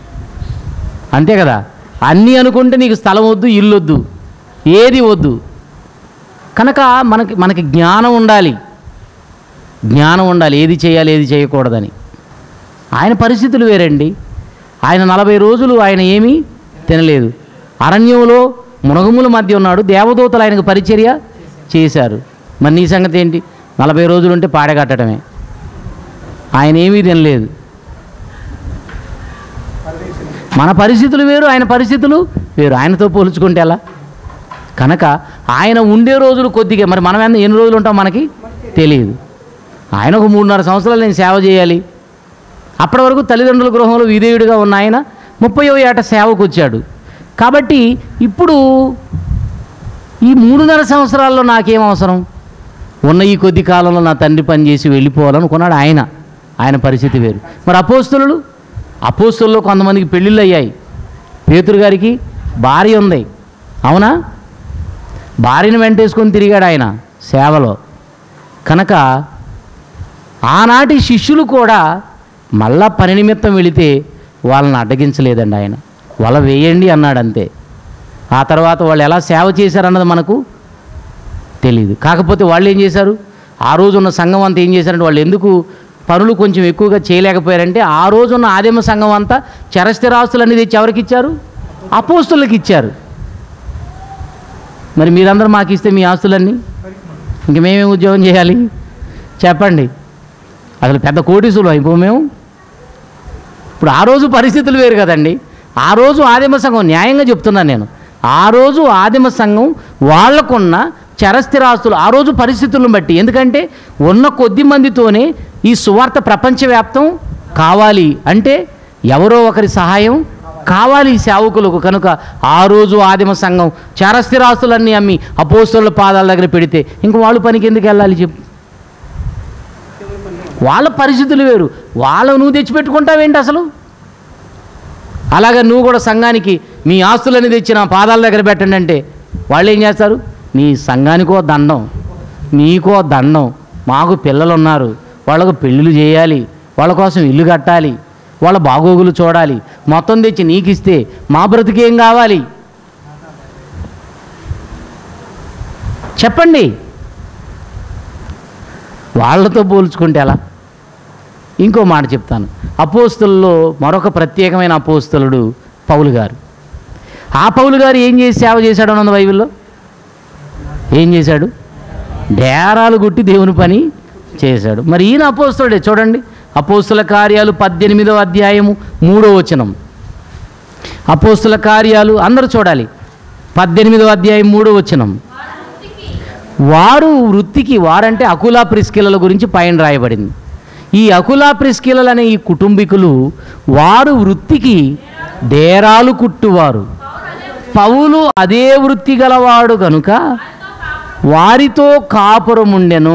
అంతే కదా అన్నీ అనుకుంటే నీకు స్థలం వద్దు ఇల్లు వద్దు ఏది వద్దు కనుక మనకి మనకి జ్ఞానం ఉండాలి జ్ఞానం ఉండాలి ఏది చేయాలి ఏది చేయకూడదని ఆయన పరిస్థితులు వేరండి ఆయన నలభై రోజులు ఆయన ఏమీ తినలేదు అరణ్యంలో మృగముల మధ్య ఉన్నాడు దేవదూతలు ఆయనకు పరిచర్య చేశారు మరి నీ సంగతి ఏంటి నలభై రోజులు ఉంటే పాడగట్టడమే ఆయన ఏమీ తినలేదు మన పరిస్థితులు వేరు ఆయన పరిస్థితులు వేరు ఆయనతో పోల్చుకుంటే ఎలా కనుక ఆయన ఉండే రోజులు కొద్దిగా మరి మనం ఎంత- ఎన్ని రోజులు ఉంటాం మనకి తెలియదు ఆయన ఒక మూడున్నర సంవత్సరాలు నేను సేవ చేయాలి అప్పటి వరకు తల్లిదండ్రుల గృహంలో విధేయుడిగా ఉన్న ఆయన ముప్పయో ఏట సేవకు వచ్చాడు కాబట్టి ఇప్పుడు ఈ మూడున్నర సంవత్సరాల్లో నాకేం అవసరం ఉన్న ఈ కొద్ది కాలంలో నా తండ్రి పని చేసి వెళ్ళిపోవాలనుకున్నాడు ఆయన ఆయన పరిస్థితి వేరు మరి అపోస్తులు అపోస్తుల్లో కొంతమందికి పెళ్ళిళ్ళు అయ్యాయి పేతురు గారికి భార్య ఉంది అవునా భార్యను వెంటేసుకొని తిరిగాడు ఆయన సేవలో కనుక ఆనాటి శిష్యులు కూడా మళ్ళా పని నిమిత్తం వెళితే వాళ్ళని అడ్డగించలేదండి ఆయన వల వేయండి అన్నాడు అంతే ఆ తర్వాత వాళ్ళు ఎలా సేవ చేశారన్నది మనకు తెలియదు కాకపోతే వాళ్ళు ఏం చేశారు ఆ రోజు ఉన్న సంఘం అంతా ఏం చేశారంటే వాళ్ళు ఎందుకు పనులు కొంచెం ఎక్కువగా చేయలేకపోయారంటే ఆ రోజు ఉన్న ఆదిమ సంఘం అంతా చరస్థిరాస్తులు తెచ్చి ఎవరికి ఇచ్చారు అపోస్తులకు ఇచ్చారు మరి మీరందరూ మాకు ఇస్తే మీ ఆస్తులన్నీ ఇంక మేమేం ఉద్యోగం చేయాలి చెప్పండి అసలు పెద్ద కోటీసులు అయిపో మేము ఇప్పుడు ఆ రోజు పరిస్థితులు వేరు కదండి ఆ రోజు ఆదిమ సంఘం న్యాయంగా చెప్తున్నాను నేను ఆ రోజు ఆదిమ సంఘం వాళ్ళకున్న చరస్థిరాస్తులు ఆ రోజు పరిస్థితులను బట్టి ఎందుకంటే ఉన్న కొద్ది మందితోనే ఈ సువార్త ప్రపంచవ్యాప్తం కావాలి అంటే ఎవరో ఒకరి సహాయం కావాలి ఈ సేవకులకు కనుక ఆ రోజు ఆదిమ సంఘం చరస్థిరాస్తులన్నీ అమ్మి అపోస్తుల పాదాల దగ్గర పెడితే ఇంక వాళ్ళు పనికి ఎందుకు వెళ్ళాలి చెప్పు వాళ్ళ పరిస్థితులు వేరు వాళ్ళ నువ్వు తెచ్చిపెట్టుకుంటావేంటి అసలు అలాగే నువ్వు కూడా సంఘానికి మీ ఆస్తులని తెచ్చి నా పాదాల దగ్గర పెట్టండి అంటే వాళ్ళు ఏం చేస్తారు నీ సంఘానికో దండం నీకో దండం మాకు పిల్లలు ఉన్నారు వాళ్ళకు పెళ్ళిళ్ళు చేయాలి వాళ్ళ కోసం ఇల్లు కట్టాలి వాళ్ళ బాగోగులు చూడాలి మొత్తం తెచ్చి నీకు ఇస్తే మా బ్రతికేం కావాలి చెప్పండి వాళ్ళతో పోల్చుకుంటే ఎలా ఇంకో మాట చెప్తాను అపోస్తుల్లో మరొక ప్రత్యేకమైన అపోస్తులుడు పౌలు గారు ఆ పౌలు గారు ఏం చేసి సేవ చేశాడు అన్నది బైబిల్లో ఏం చేశాడు డేరాలు గుట్టి దేవుని పని చేశాడు మరి ఈయన అపోస్తుడే చూడండి అపోస్తుల కార్యాలు పద్దెనిమిదవ అధ్యాయము మూడో వచనం అపోస్తుల కార్యాలు అందరూ చూడాలి పద్దెనిమిదవ అధ్యాయం మూడో వచనం వారు వృత్తికి వారంటే అకులా ప్రిస్కిలల గురించి పైన రాయబడింది ఈ అకులా ప్రిస్కిలలు అనే ఈ కుటుంబీకులు వారు వృత్తికి డేరాలు కుట్టువారు పౌలు అదే వృత్తి గలవాడు కనుక వారితో కాపురముండెను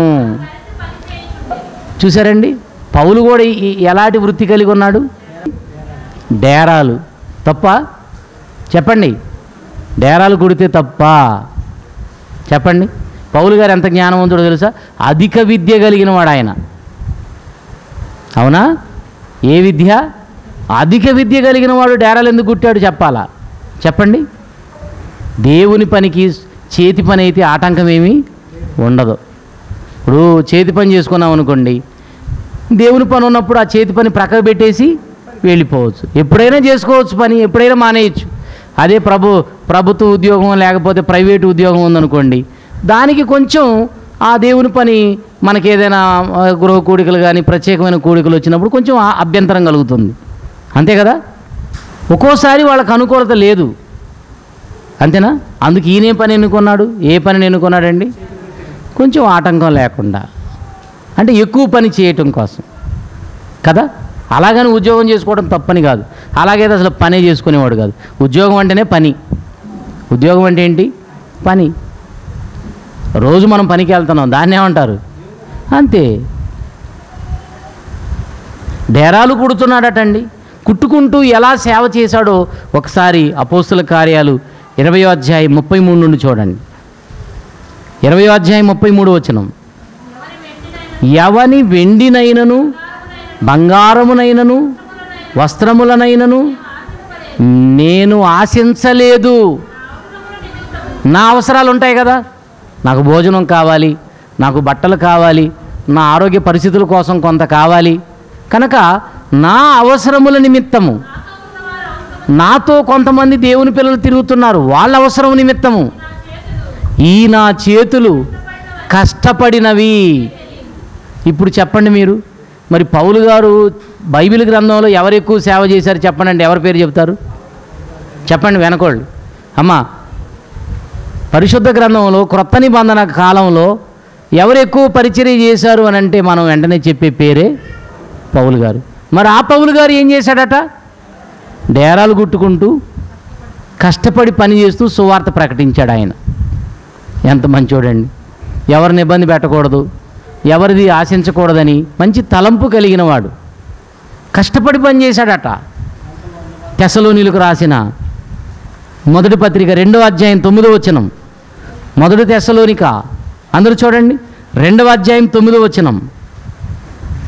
చూసారండి పౌలు కూడా ఈ- ఈ ఎలాంటి వృత్తి కలిగి ఉన్నాడు డేరాలు తప్ప చెప్పండి డేరాలు కుడితే తప్ప చెప్పండి పౌలు గారు ఎంత జ్ఞానవంతుడో తెలుసా అధిక విద్య కలిగిన వాడు ఆయన అవునా ఏ విద్య అధిక విద్య కలిగిన వాడు డేరాలు ఎందుకు కుట్టాడు చెప్పాలా చెప్పండి దేవుని పనికి చేతి పని అయితే ఆటంకం ఏమీ ఉండదు ఇప్పుడు చేతి పని చేసుకున్నాం అనుకోండి దేవుని పని ఉన్నప్పుడు ఆ చేతి పని ప్రక్కకు పెట్టేసి వెళ్ళిపోవచ్చు ఎప్పుడైనా చేసుకోవచ్చు పని ఎప్పుడైనా మానేయచ్చు అదే ప్రభు ప్రభుత్వ ఉద్యోగం లేకపోతే ప్రైవేటు ఉద్యోగం ఉందనుకోండి దానికి కొంచెం ఆ దేవుని పని మనకి ఏదైనా ఆ, గృహ కూడికలు కానీ ప్రత్యేకమైన కూడికలు వచ్చినప్పుడు కొంచెం ఆ అభ్యంతరం కలుగుతుంది అంతే కదా ఒక్కోసారి వాళ్ళకి అనుకూలత లేదు అంతేనా అందుకు ఈయనే పని ఎన్నుకున్నాడు ఏ పనిని ఎన్నుకున్నాడండి కొంచెం ఆటంకం లేకుండా అంటే ఎక్కువ పని చేయటం కోసం కదా అలాగని ఉద్యోగం చేసుకోవడం తప్పని కాదు అలాగైతే అసలు పనే చేసుకునేవాడు కాదు ఉద్యోగం అంటేనే పని ఉద్యోగం అంటే ఏంటి పని రోజు మనం పనికి వెళ్తున్నాం దాన్ని ఏమంటారు అంతే డేరాలు కుడుతున్నాడటండి కుట్టుకుంటూ ఎలా సేవ చేశాడో ఒకసారి అపోస్తుల కార్యాలు ఇరవయో అధ్యాయం ముప్పై మూడు నుండి చూడండి ఇరవయో అధ్యాయం ముప్పై మూడు వచనం ఎవని వెండినైనను బంగారమునైనను వస్త్రములనైనను నేను ఆశించలేదు నా అవసరాలు ఉంటాయి కదా నాకు భోజనం కావాలి నాకు బట్టలు కావాలి నా ఆరోగ్య పరిస్థితుల కోసం కొంత కావాలి కనుక నా అవసరముల నిమిత్తము నాతో కొంతమంది దేవుని పిల్లలు తిరుగుతున్నారు వాళ్ళ అవసరం నిమిత్తము ఈ నా చేతులు కష్టపడినవి ఇప్పుడు చెప్పండి మీరు మరి పౌలు గారు బైబిల్ గ్రంథంలో ఎవరు ఎక్కువ సేవ చేశారు చెప్పండి అంటే ఎవరి పేరు చెప్తారు చెప్పండి వెనకోళ్ళు అమ్మా పరిశుద్ధ గ్రంథంలో క్రొత్త నిబంధన కాలంలో ఎవరు ఎక్కువ పరిచర్య చేశారు అని అంటే మనం వెంటనే చెప్పే పేరే పౌలు గారు మరి ఆ పౌలు గారు ఏం చేశాడట డేరాలు గుట్టుకుంటూ కష్టపడి పని చేస్తూ సువార్త ప్రకటించాడు ఆయన ఎంత మంచోడండి ఎవరిని ఇబ్బంది పెట్టకూడదు ఎవరిది ఆశించకూడదని మంచి తలంపు కలిగిన వాడు కష్టపడి పని చేశాడట తెసలోనిలకు రాసిన మొదటి పత్రిక రెండవ అధ్యాయం తొమ్మిదో వచనం మొదటి తెసలోనిక అందరూ చూడండి రెండవ అధ్యాయం తొమ్మిదో వచనం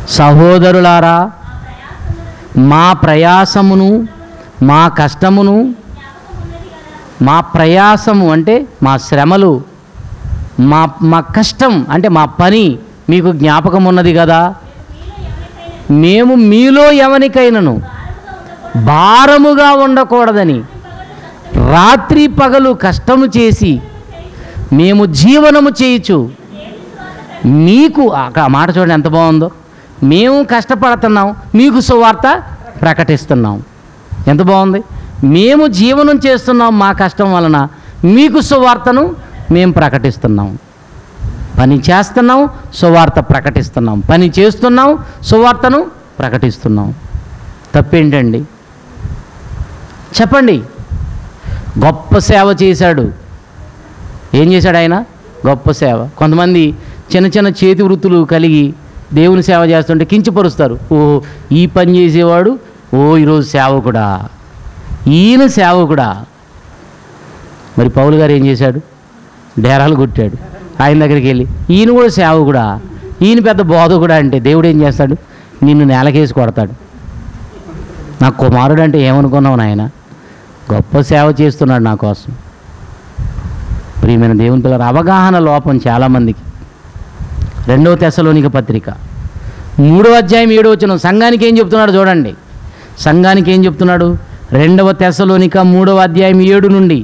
సహోదరులారా మా ప్రయాసమును మా కష్టమును మా ప్రయాసము అంటే మా శ్రమలు మా మా కష్టం అంటే మా పని మీకు జ్ఞాపకం ఉన్నది కదా మేము మీలో ఎవరికైనాను భారముగా ఉండకూడదని రాత్రి పగలు కష్టము చేసి మేము జీవనము చేయుచు మీకు అక్కడ ఆ మాట చూడండి ఎంత బాగుందో మేము కష్టపడుతున్నాం మీకు సువార్త ప్రకటిస్తున్నాం ఎంత బాగుంది మేము జీవనం చేస్తున్నాం మా కష్టం వలన మీకు సువార్తను మేము ప్రకటిస్తున్నాం పని చేస్తున్నాం సువార్త ప్రకటిస్తున్నాం పని చేస్తున్నాం సువార్తను ప్రకటిస్తున్నాం తప్పేంటండి చెప్పండి గొప్ప సేవ చేశాడు ఏం చేశాడు ఆయన గొప్ప సేవ కొంతమంది చిన్న చిన్న చేతి వృత్తులు కలిగి దేవుని సేవ చేస్తుంటే కించపరుస్తారు ఓ ఈ పని చేసేవాడు ఓ ఈరోజు సేవకుడా ఈయన సేవకుడా మరి పౌలు గారు ఏం చేశాడు డేరాలు కొట్టాడు ఆయన దగ్గరికి వెళ్ళి ఈయన కూడా సేవకుడా ఈయన పెద్ద బోధకుడా అంటే దేవుడు ఏం చేస్తాడు నిన్ను నేలకేసి కొడతాడు నా కుమారుడు అంటే ఏమనుకున్నావు నాయన గొప్ప సేవ చేస్తున్నాడు నా కోసం ప్రియమైన దేవుని పిల్లల అవగాహన లోపం చాలామందికి రెండవ తెశలోనిక పత్రిక మూడవ అధ్యాయం ఏడవ వచ్చిన సంఘానికి ఏం చెప్తున్నాడు చూడండి సంఘానికి ఏం చెప్తున్నాడు రెండవ తెశలోనిక మూడవ అధ్యాయం ఏడు నుండి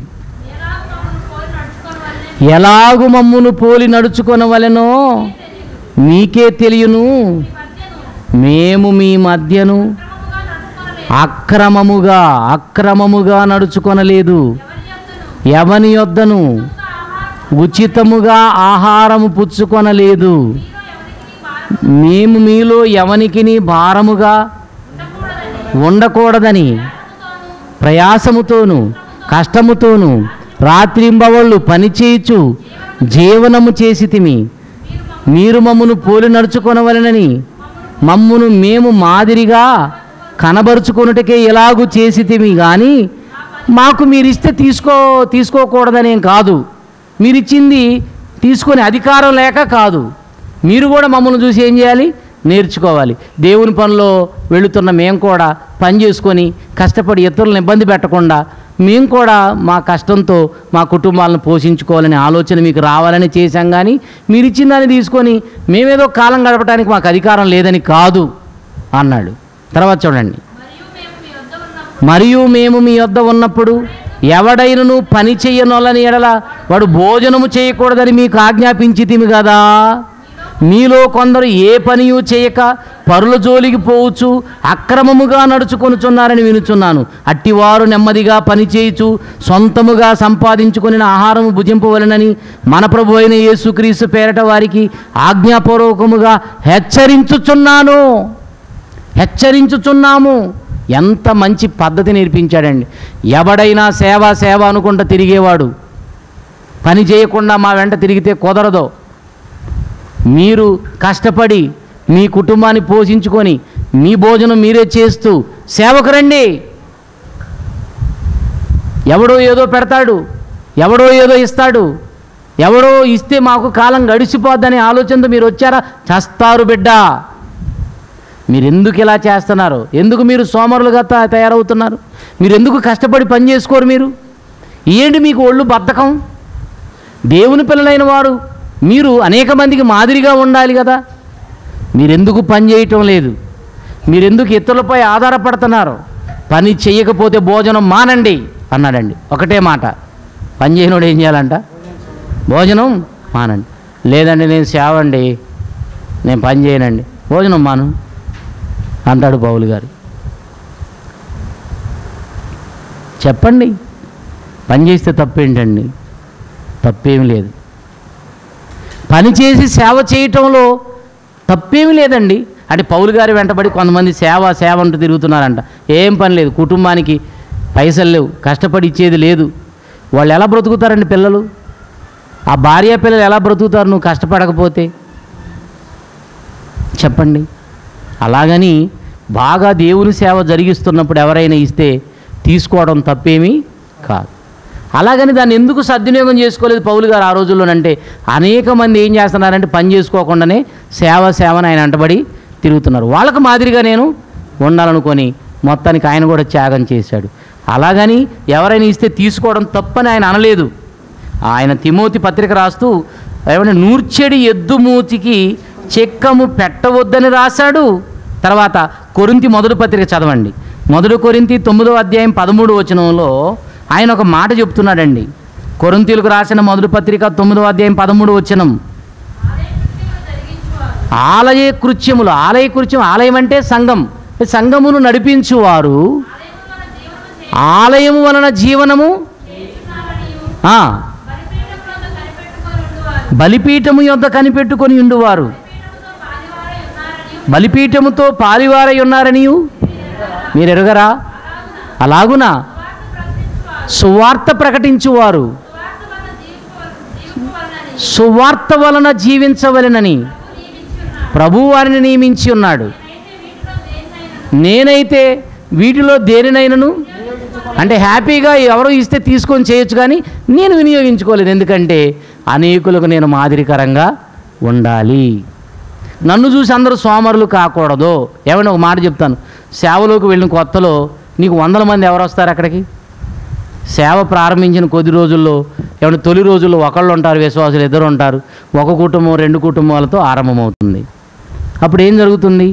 ఎలాగో మమ్మల్ని పోలి నడుచుకొని ఎలాగు మమ్మును పోలి వాళ్ళని నడుచుకొనవలెనో మీకే తెలియను మేము మీ మధ్యను క్రమముగా అక్రమముగా నడుచుకొనలేదు అక్రమముగా నడుచుకొనలేదు ఎవరి ఎవని యొద్దను యొద్దను ఆహారం ఉచితముగా ఆహారము పుచ్చుకొనలేదు మేము మీలో ఎవనికిని భారముగా ఉండకూడదని ప్రయాసముతోను కష్టముతోను రాత్రింబవళ్ళు పనిచేయచు జీవనము చేసితిమి మీరు మమ్మును పోలి నడుచుకొనవలెనని మమ్మును మేము మాదిరిగా కనబరుచుకొనుటకే ఎలాగూ చేసితిమి కానీ మాకు మీరిస్తే తీసుకో తీసుకోకూడదనేం కాదు మీరిచ్చింది తీసుకొని అధికారం లేక కాదు మీరు కూడా మమ్మల్ని చూసి ఏం చేయాలి నేర్చుకోవాలి దేవుని పనిలో వెళుతున్న మేము కూడా పని చేసుకొని కష్టపడి ఇతరులను ఇబ్బంది పెట్టకుండా మేము కూడా మా కష్టంతో మా కుటుంబాలను పోషించుకోవాలనే ఆలోచన మీకు రావాలని చేశాం కానీ మీరు ఇచ్చిన దాన్ని తీసుకొని మేమేదో కాలం గడపడానికి మాకు అధికారం లేదని కాదు అన్నాడు తర్వాత చూడండి మరియు మేము మీ యొద్ద ఉన్నప్పుడు మరియు మేము మీ యొద్ద ఉన్నప్పుడు ఎవడైనను పని చెయ్యనొల్లని ఎడల వాడు భోజనము చేయకూడదని మీకు ఆజ్ఞాపించితిమి కదా మీలో కొందరు ఏ పనియు చేయక పరుల జోలికి పోవచ్చు అక్రమముగా నడుచుకొనుచున్నారని వినుచున్నాను అట్టివారు నెమ్మదిగా పనిచేయుచు సొంతముగా సంపాదించుకొని ఆహారము భుజింపవలనని మన ప్రభు అయిన యేసుక్రీస్తు పేరట వారికి ఆజ్ఞాపూర్వకముగా హెచ్చరించుచున్నాను హెచ్చరించుచున్నాము ఎంత మంచి పద్ధతి నేర్పించాడండి ఎవడైనా సేవ సేవ అనుకుంటా తిరిగేవాడు పని చేయకుండా మా వెంట తిరిగితే కుదరదు మీరు కష్టపడి మీ కుటుంబాన్ని పోషించుకొని మీ భోజనం మీరే చేస్తూ సేవకు రండి ఎవడో ఏదో పెడతాడు ఎవడో ఏదో ఇస్తాడు ఎవడో ఇస్తే మాకు కాలం గడిచిపోద్దనే ఆలోచనతో మీరు వచ్చారా చస్తారు బిడ్డ మీరు ఎందుకు ఇలా చేస్తున్నారు ఎందుకు మీరు సోమరులుగా త- తయారవుతున్నారు మీరు ఎందుకు కష్టపడి పని చేసుకోరు మీరు ఏంటి మీకు ఒళ్ళు బద్ధకం దేవుని పిల్లలైన వారు మీరు అనేక మందికి మాదిరిగా ఉండాలి కదా మీరెందుకు పని చేయటం లేదు మీరెందుకు ఇతరులపై ఆధారపడుతున్నారు పని చేయకపోతే భోజనం మానండి అన్నాడండి ఒకటే మాట పని చేయనోడు ఏం చేయాలంట భోజనం మానండి లేదండి నేను సేవ అండి నేను పని చేయనండి భోజనం మాను అంటాడు పౌలు గారు చెప్పండి పని చేస్తే తప్పేంటండి తప్పేమీ లేదు పని చేసి సేవ చేయటంలో తప్పేమీ లేదండి అంటే పౌలు గారి వెంటబడి కొంతమంది సేవ సేవ అంటూ తిరుగుతున్నారంట ఏం పని లేదు కుటుంబానికి పైసలు లేవు కష్టపడి ఇచ్చేది లేదు వాళ్ళు ఎలా బ్రతుకుతారండి పిల్లలు ఆ భార్య పిల్లలు ఎలా బ్రతుకుతారు నువ్వు కష్టపడకపోతే చెప్పండి అలాగని బాగా దేవుని సేవ జరిగిస్తున్నప్పుడు ఎవరైనా ఇస్తే తీసుకోవడం తప్పేమీ కాదు అలాగని దాన్ని ఎందుకు సద్వినియోగం చేసుకోలేదు పౌలు గారు ఆ రోజుల్లోనంటే అనేక మంది ఏం చేస్తున్నారంటే పని చేసుకోకుండానే సేవ సేవని ఆయన అంటబడి తిరుగుతున్నారు వాళ్ళకు మాదిరిగా నేను ఉండాలనుకొని మొత్తానికి ఆయన కూడా త్యాగం చేశాడు అలాగని ఎవరైనా ఇస్తే తీసుకోవడం తప్పని ఆయన అనలేదు ఆయన తిమోతి పత్రిక రాస్తూ ఏమంటే నూర్చెడి ఎద్దు మూతికి చెక్కము పెట్టవద్దని రాశాడు తర్వాత కొరింతి మొదటి పత్రిక చదవండి మొదటి కొరింతి తొమ్మిదో అధ్యాయం పదమూడు వచనంలో ఆయన ఒక మాట చెప్తున్నాడండి కొరింతీలకు రాసిన మొదటి పత్రిక తొమ్మిదో అధ్యాయం పదమూడు వచనం ఆలయ కృత్యములు ఆలయ కృత్యం ఆలయం అంటే సంఘం సంఘమును నడిపించువారు ఆలయము వలన జీవనము ఆ, బలిపీఠము యొద్ద కనిపెట్టుకొని ఉండువారు బలిపీఠముతో పాలివారై ఉన్నారని మీరు ఎరుగరా అలాగున సువార్త ప్రకటించువారు సువార్త వలన జీవించవలెనని ప్రభు వారిని నియమించి ఉన్నాడు నేనైతే వీటిలో దేనినైనను అంటే హ్యాపీగా ఎవరో ఇస్తే తీసుకొని చేయొచ్చు కానీ నేను వినియోగించుకోలేదు ఎందుకంటే అనేకులకు నేను మాదిరికరంగా ఉండాలి నన్ను చూసి అందరూ సోమరులు కాకూడదు ఏమైనా ఒక మాట చెప్తాను సేవలోకి వెళ్ళిన కొత్తలో నీకు వందల మంది ఎవరు వస్తారు అక్కడికి సేవ ప్రారంభించిన కొద్ది రోజుల్లో ఏమైనా తొలి రోజుల్లో ఒకళ్ళు ఉంటారు విశ్వాసులు ఇద్దరు ఉంటారు ఒక కుటుంబం రెండు కుటుంబాలతో ఆరంభమవుతుంది అప్పుడు ఏం జరుగుతుంది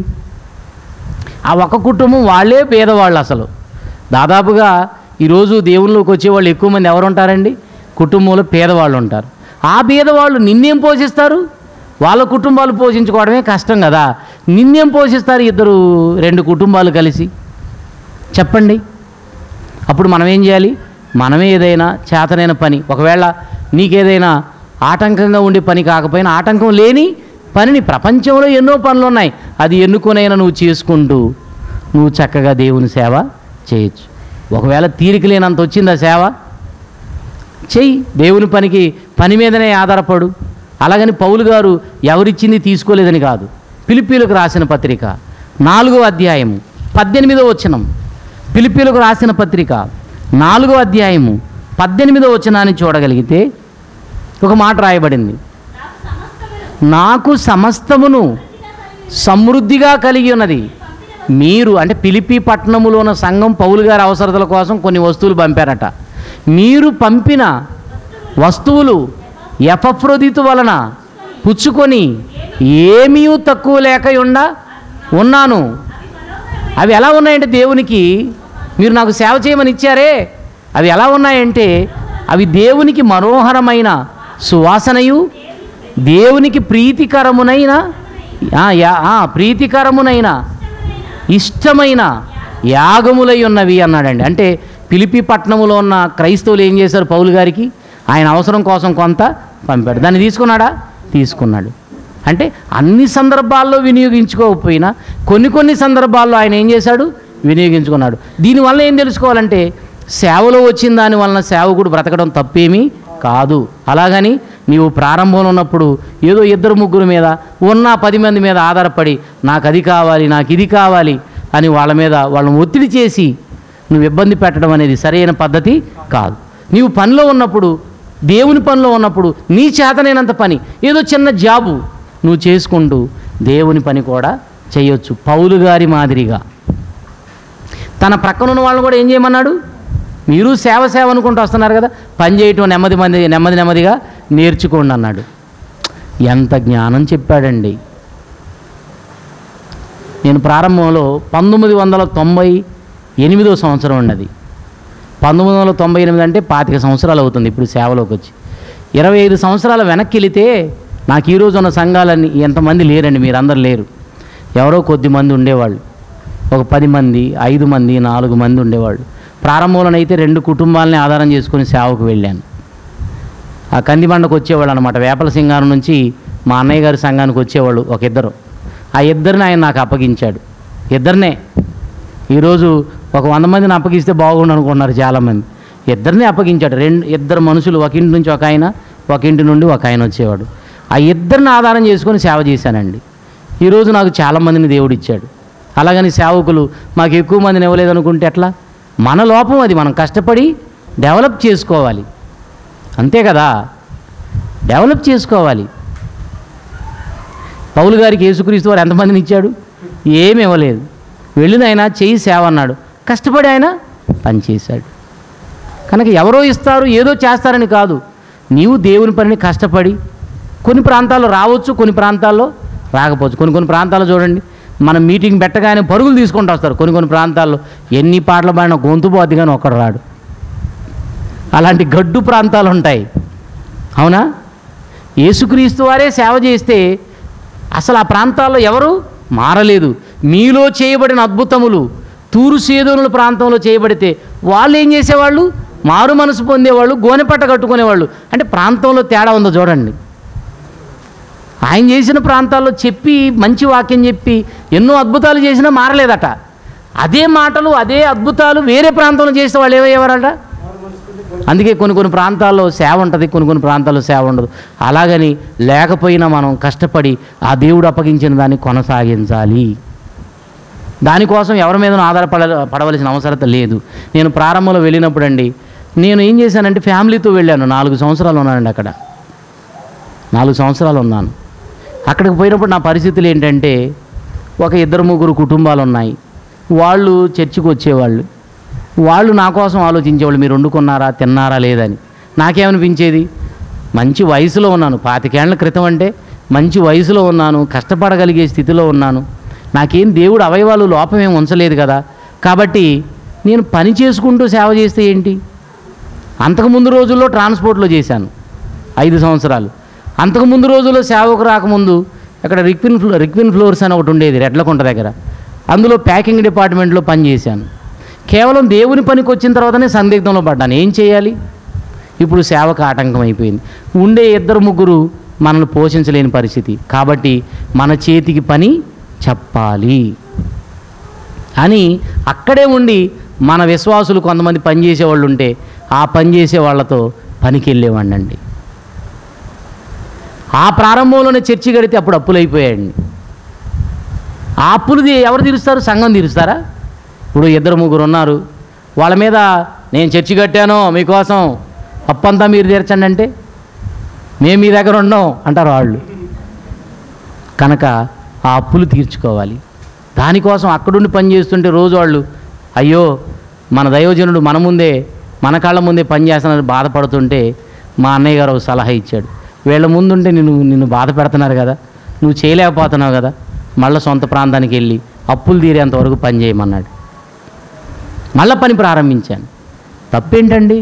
ఆ ఒక కుటుంబం వాళ్ళే పేదవాళ్ళు అసలు దాదాపుగా ఈరోజు దేవుళ్ళలోకి వచ్చే వాళ్ళు ఎక్కువ మంది ఎవరు ఉంటారండి కుటుంబంలో పేదవాళ్ళు ఉంటారు ఆ పేదవాళ్ళు నిన్నేం పోషిస్తారు వాళ్ళ కుటుంబాలు పోషించుకోవడమే కష్టం కదా నిన్నేం పోషిస్తారు ఇద్దరు రెండు కుటుంబాలు కలిసి చెప్పండి అప్పుడు మనం ఏం చేయాలి మనమే ఏదైనా చేతనైన పని ఒకవేళ నీకేదైనా ఆటంకంగా ఉండే పని కాకపోయినా ఆటంకం లేని పనిని ప్రపంచంలో ఎన్నో పనులు ఉన్నాయి అది ఎన్నుకొనైనా నువ్వు చేసుకుంటూ నువ్వు చక్కగా దేవుని సేవ చేయొచ్చు ఒకవేళ తీరిక లేనంత వచ్చిందా సేవ చెయ్యి దేవుని పనికి పని మీదనే ఆధారపడు అలాగని పౌలు గారు ఎవరిచ్చింది తీసుకోలేదని కాదు పిలిపిలకు రాసిన పత్రిక నాలుగో అధ్యాయము పద్దెనిమిదో వచనం పిలిపిలకు రాసిన పత్రిక నాలుగో అధ్యాయము పద్దెనిమిదో వచనాన్ని చూడగలిగితే ఒక మాట రాయబడింది నాకు సమస్తమును సమృద్ధిగా కలిగి ఉన్నది మీరు అంటే పిలిపి పట్టణములో ఉన్న సంఘం పౌలు గారి అవసరతల కోసం కొన్ని వస్తువులు పంపారట మీరు పంపిన వస్తువులు ఎపఫ్రోదితు వలన పుచ్చుకొని ఏమీ తక్కువ లేకయుండా ఉన్నాను అవి ఎలా ఉన్నాయంటే దేవునికి మీరు నాకు సేవ చేయమని ఇచ్చారే అవి ఎలా ఉన్నాయంటే అవి దేవునికి మనోహరమైన సువాసనయు దేవునికి ప్రీతికరమునైన ఆ, యా- ఆ, ప్రీతికరమునైన ఇష్టమైన యాగములై ఉన్నవి అన్నాడండి అంటే పిలిపి పట్టణములో ఉన్న క్రైస్తవులు ఏం చేశారు పౌలు గారికి ఆయన అవసరం కోసం కొంత పంపాడు దాన్ని తీసుకున్నాడా తీసుకున్నాడు అంటే అన్ని సందర్భాల్లో వినియోగించుకోకపోయినా కొన్ని కొన్ని సందర్భాల్లో ఆయన ఏం చేశాడు వినియోగించుకున్నాడు దీనివల్ల ఏం తెలుసుకోవాలంటే సేవలో వచ్చిన దాని వలన సేవకుడు బ్రతకడం తప్పేమీ కాదు అలాగని నీవు ప్రారంభంలో ఉన్నప్పుడు ఏదో ఇద్దరు ముగ్గురు మీద ఉన్న పది మంది మీద ఆధారపడి నాకు అది కావాలి నాకు ఇది కావాలి అని వాళ్ళ మీద వాళ్ళని ఒత్తిడి చేసి నువ్వు ఇబ్బంది పెట్టడం అనేది సరైన పద్ధతి కాదు నీవు పనిలో ఉన్నప్పుడు దేవుని పనిలో ఉన్నప్పుడు నీ చేతనైనంత పని ఏదో చిన్న జాబు నువ్వు చేసుకుంటూ దేవుని పని కూడా చేయొచ్చు పౌలు గారి మాదిరిగా తన ప్రక్కన ఉన్న వాళ్ళని కూడా ఏం చేయమన్నాడు మీరు సేవ సేవ అనుకుంటూ వస్తున్నారు కదా పని చేయటం నెమ్మది మంది నెమ్మది నెమ్మదిగా నేర్చుకోండి అన్నాడు ఎంత జ్ఞానం చెప్పాడండి నేను ప్రారంభంలో పంతొమ్మిది వందల తొంభై ఎనిమిదో సంవత్సరం ఉన్నది పంతొమ్మిది వందల తొంభై ఎనిమిది అంటే పాతిక సంవత్సరాలు అవుతుంది ఇప్పుడు సేవలోకి వచ్చి ఇరవై ఐదు సంవత్సరాల వెనక్కి వెళితే నాకు ఈరోజు ఉన్న సంఘాలన్నీ ఎంతమంది లేరండి మీరందరు లేరు ఎవరో కొద్ది మంది ఉండేవాళ్ళు ఒక పది మంది ఐదు మంది నాలుగు మంది ఉండేవాళ్ళు ప్రారంభంలోనైతే రెండు కుటుంబాలని ఆధారం చేసుకొని సేవకు వెళ్ళాను ఆ కందిబండకు వచ్చేవాళ్ళు అనమాట వేపల సింగారం నుంచి మా అన్నయ్య గారి సంఘానికి వచ్చేవాళ్ళు ఒక ఇద్దరు ఆ ఇద్దరిని ఆయన నాకు అప్పగించాడు ఇద్దరినే ఈరోజు ఒక వంద మందిని అప్పగిస్తే బాగుండు అనుకున్నారు చాలామంది ఇద్దరిని అప్పగించాడు రెండు ఇద్దరు మనుషులు ఒక ఇంటి నుంచి ఒక ఆయన ఒక ఇంటి నుండి ఒక ఆయన వచ్చేవాడు ఆ ఇద్దరిని ఆధారం చేసుకొని సేవ చేశానండి ఈరోజు నాకు చాలామందిని దేవుడు ఇచ్చాడు అలాగని సేవకులు మాకు ఎక్కువ మందిని ఇవ్వలేదు అనుకుంటే ఎట్లా మన లోపం అది మనం కష్టపడి డెవలప్ చేసుకోవాలి అంతే కదా డెవలప్ చేసుకోవాలి పౌలు గారికి యేసుక్రీస్తు వారు ఎంతమందిని ఇచ్చాడు ఏమి ఇవ్వలేదు వెళ్ళిన ఆయన చెయ్యి సేవ అన్నాడు కష్టపడి ఆయన పనిచేశాడు కనుక ఎవరో ఇస్తారు ఏదో చేస్తారని కాదు నీవు దేవుని పనిని కష్టపడి కొన్ని ప్రాంతాల్లో రావచ్చు కొన్ని ప్రాంతాల్లో రాకపోవచ్చు కొన్ని కొన్ని ప్రాంతాల్లో చూడండి మనం మీటింగ్ పెట్టగానే పరుగులు తీసుకుంటూ వస్తారు కొన్ని కొన్ని ప్రాంతాల్లో ఎన్ని పాటలు పాడినా గొంతు పోద్ది కానీ ఒక్కడు రాడు అలాంటి గడ్డు ప్రాంతాలు ఉంటాయి అవునా యేసుక్రీస్తు వారే సేవ చేస్తే అసలు ఆ ప్రాంతాల్లో ఎవరు మారలేదు మీలో చేయబడిన అద్భుతములు తూరు సేదోనుల ప్రాంతంలో చేయబడితే వాళ్ళు ఏం చేసేవాళ్ళు మారు మనసు పొందేవాళ్ళు గోనెపట్ట కట్టుకునేవాళ్ళు అంటే ప్రాంతంలో తేడా ఉందో చూడండి ఆయన చేసిన ప్రాంతాల్లో చెప్పి మంచి వాక్యం చెప్పి ఎన్నో అద్భుతాలు చేసినా మారలేదట అదే మాటలు అదే అద్భుతాలు వేరే ప్రాంతంలో చేసే వాళ్ళు ఏమయ్యేవారట అందుకే కొన్ని కొన్ని ప్రాంతాల్లో సేవ ఉంటుంది కొన్ని కొన్ని ప్రాంతాల్లో సేవ ఉండదు అలాగని లేకపోయినా మనం కష్టపడి ఆ దేవుడు అప్పగించిన దాన్ని కొనసాగించాలి దానికోసం ఎవరి మీద ఆధారపడ పడవలసిన అవసరత లేదు నేను ప్రారంభంలో వెళ్ళినప్పుడు అండి నేను ఏం చేశానంటే ఫ్యామిలీతో వెళ్ళాను నాలుగు సంవత్సరాలు ఉన్నానండి అక్కడ నాలుగు సంవత్సరాలు ఉన్నాను అక్కడికి పోయినప్పుడు నా పరిస్థితులు ఏంటంటే ఒక ఇద్దరు ముగ్గురు కుటుంబాలు ఉన్నాయి వాళ్ళు చర్చికి వచ్చేవాళ్ళు వాళ్ళు నా కోసం ఆలోచించేవాళ్ళు మీరు వండుకున్నారా తిన్నారా లేదని నాకేమనిపించేది మంచి వయసులో ఉన్నాను పాతికేళ్ల క్రితం అంటే మంచి వయసులో ఉన్నాను కష్టపడగలిగే స్థితిలో ఉన్నాను నాకేం దేవుడు అవయవాలు లోపమేం ఉంచలేదు కదా కాబట్టి నేను పని చేసుకుంటూ సేవ చేస్తే ఏంటి అంతకుముందు రోజుల్లో ట్రాన్స్పోర్ట్లో చేశాను ఐదు సంవత్సరాలు అంతకుముందు రోజుల్లో సేవకు రాకముందు అక్కడ రిక్విన్ ఫ్లో రిక్విన్ ఫ్లోర్స్ అని ఒకటి ఉండేది రెడ్లకుంట దగ్గర అందులో ప్యాకింగ్ డిపార్ట్మెంట్లో పనిచేశాను కేవలం దేవుని పనికి వచ్చిన తర్వాతనే సందిగ్ధంలో పడ్డాను ఏం చేయాలి ఇప్పుడు సేవకు ఆటంకం అయిపోయింది ఉండే ఇద్దరు ముగ్గురు మనల్ని పోషించలేని పరిస్థితి కాబట్టి మన చేతికి పని చెప్పాలి అని అక్కడే ఉండి మన విశ్వాసులు కొంతమంది పనిచేసే వాళ్ళు ఉంటే ఆ పనిచేసే వాళ్ళతో పనికి వెళ్ళేవాడినండి ఆ ప్రారంభంలోనే చర్చి కడితే అప్పుడు అప్పులు అయిపోయాయండి ఆ అప్పులు తీ- ఎవరు తీరుస్తారు సంఘం తీరుస్తారా ఇప్పుడు ఇద్దరు ముగ్గురు ఉన్నారు వాళ్ళ మీద నేను చర్చి కట్టాను మీకోసం అప్పంతా మీరు తీర్చండి అంటే మేము మీ దగ్గర ఉండం అంటారు వాళ్ళు కనుక ఆ అప్పులు తీర్చుకోవాలి దానికోసం అక్కడుండి పని చేస్తుంటే రోజు వాళ్ళు అయ్యో మన దైవజనుడు మన ముందే మన కళ్ళ ముందే పని చేస్తున్నారని బాధపడుతుంటే మా అన్నయ్య గారు ఒక సలహా ఇచ్చాడు వీళ్ళ ముందుంటే నిన్ను నిన్ను బాధ పెడుతున్నారు కదా నువ్వు చేయలేకపోతున్నావు కదా మళ్ళీ సొంత ప్రాంతానికి వెళ్ళి అప్పులు తీరేంత వరకు పని చేయమన్నాడు మళ్ళీ పని ప్రారంభించాను తప్పేంటండి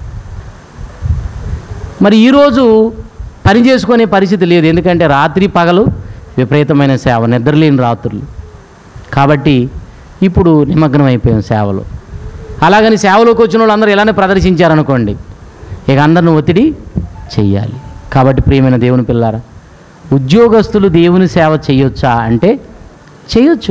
మరి ఈరోజు పని చేసుకునే పరిస్థితి లేదు ఎందుకంటే రాత్రి పగలు విపరీతమైన సేవ నిద్రలేని రాత్రులు కాబట్టి ఇప్పుడు నిమగ్నం అయిపోయాం సేవలో అలాగని సేవలోకి వచ్చిన వాళ్ళు అందరూ ఇలానే ప్రదర్శించారనుకోండి ఇక అందరిని ఒత్తిడి చెయ్యాలి కాబట్టి ప్రియమైన దేవుని పిల్లారా ఉద్యోగస్తులు దేవుని సేవ చేయొచ్చా అంటే చేయొచ్చు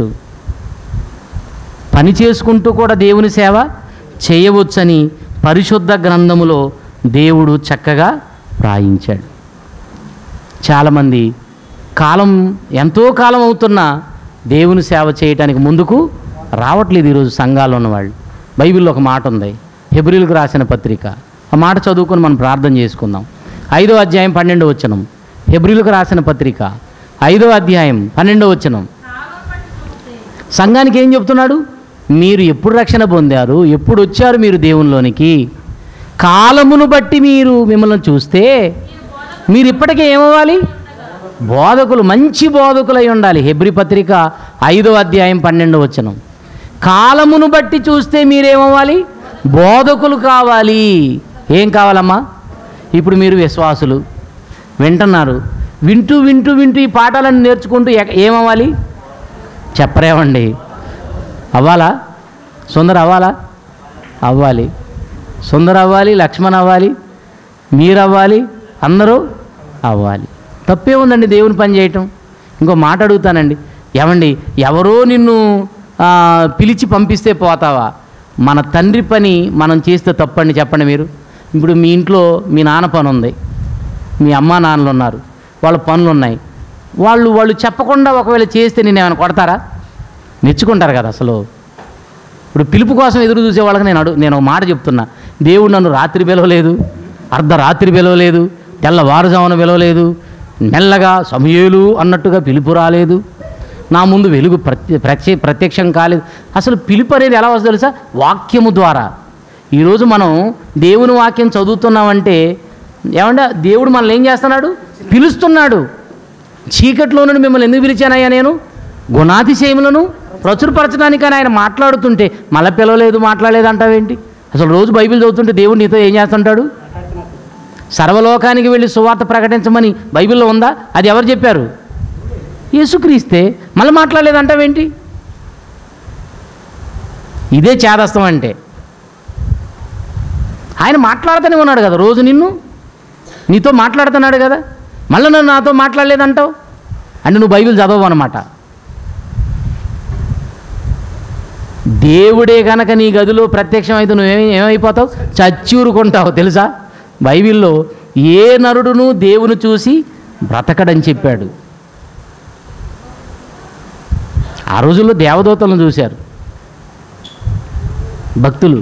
పని చేసుకుంటూ కూడా దేవుని సేవ చేయవచ్చని పరిశుద్ధ గ్రంథములో దేవుడు చక్కగా వ్రాయించాడు చాలామంది కాలం ఎంతో కాలం అవుతున్నా దేవుని సేవ చేయటానికి ముందుకు రావట్లేదు ఈరోజు సంఘాల్లో ఉన్నవాళ్ళు బైబిల్లో ఒక మాట ఉంది హెబ్రిల్కి రాసిన పత్రిక ఆ మాట చదువుకొని మనం ప్రార్థన చేసుకుందాం ఐదో అధ్యాయం పన్నెండో వచనం హెబ్రిల్కి రాసిన పత్రిక ఐదో అధ్యాయం పన్నెండో వచనం కాలం బట్టి చూస్తే సంఘానికి ఏం చెప్తున్నాడు మీరు ఎప్పుడు రక్షణ పొందారు ఎప్పుడు వచ్చారు మీరు దేవునిలోనికి కాలమును బట్టి మీరు మిమ్మల్ని చూస్తే మీరు ఇప్పటికే ఏమవ్వాలి బోధకులు మంచి బోధకులై ఉండాలి హెబ్రి పత్రిక ఐదో అధ్యాయం పన్నెండు వచనం కాలమును బట్టి చూస్తే మీరేమవ్వాలి బోధకులు కావాలి ఏం కావాలమ్మా ఇప్పుడు మీరు విశ్వాసులు వింటున్నారు వింటూ వింటూ వింటూ ఈ పాఠాలను నేర్చుకుంటూ ఎక- ఏమవ్వాలి చెప్పరేమండి అవ్వాలా సుందర అవ్వాలా అవ్వాలి సుందర అవ్వాలి లక్ష్మణ్ అవ్వాలి మీరు అవ్వాలి అందరూ అవ్వాలి తప్పే ఉందండి దేవుని పని చేయటం ఇంకో మాట అడుగుతానండి ఏమండి ఎవరో నిన్ను ఆ, పిలిచి పంపిస్తే పోతావా మన తండ్రి పని మనం చేస్తే తప్పండి చెప్పండి మీరు ఇప్పుడు మీ ఇంట్లో మీ నాన్న పని ఉంది మీ అమ్మా నాన్నలు ఉన్నారు వాళ్ళ పనులు ఉన్నాయి వాళ్ళు వాళ్ళు చెప్పకుండా ఒకవేళ చేస్తే నేను ఏమైనా కొడతారా మెచ్చుకుంటారు కదా అసలు ఇప్పుడు పిలుపు కోసం ఎదురు చూసే వాళ్ళకి నేను అడు నేను ఒక మాట చెప్తున్నా దేవుడు నన్ను రాత్రి పిలవలేదు అర్ధరాత్రి పిలవలేదు తెల్లవారుజామున పిలవలేదు మెల్లగా సమయేలు అన్నట్టుగా పిలుపు రాలేదు నా ముందు వెలుగు ప్రత్య ప్రత్య ప్రత్యక్షం కాలేదు అసలు పిలుపు అనేది ఎలా వస్తుంది తెలుసా వాక్యము ద్వారా ఈరోజు మనం దేవుని వాక్యం చదువుతున్నామంటే ఏమంటే దేవుడు మనల్ని ఏం చేస్తున్నాడు పిలుస్తున్నాడు చీకట్లో నుండి మిమ్మల్ని ఎందుకు పిలిచానయ్యా నేను గుణాతిశయములను ప్రచురపరచడానికని ఆయన మాట్లాడుతుంటే మళ్ళీ పిలవలేదు మాట్లాడలేదు అంటావేంటి అసలు రోజు బైబిల్ చదువుతుంటే దేవుడు నీతో ఏం చేస్తుంటాడు సర్వలోకానికి వెళ్ళి సువార్త ప్రకటించమని బైబిల్లో ఉందా అది ఎవరు చెప్పారు యేసుక్రీస్తే మళ్ళీ మాట్లాడలేదు అంటావేంటి ఇదే చేదస్తం అంటే ఆయన మాట్లాడుతూనే ఉన్నాడు కదా రోజు నిన్ను నీతో మాట్లాడుతున్నాడు కదా మళ్ళీ నన్ను నాతో మాట్లాడలేదంటావు అంటే నువ్వు బైబిల్ చదవవు అనమాట దేవుడే గనక నీ గదిలో ప్రత్యక్షమైతే నువ్వేమి ఏమైపోతావు చచ్చూరుకుంటావు తెలుసా బైబిల్లో ఏ నరుడును దేవుని చూసి బ్రతకడని చెప్పాడు ఆ రోజుల్లో దేవదూతలను చూశారు భక్తులు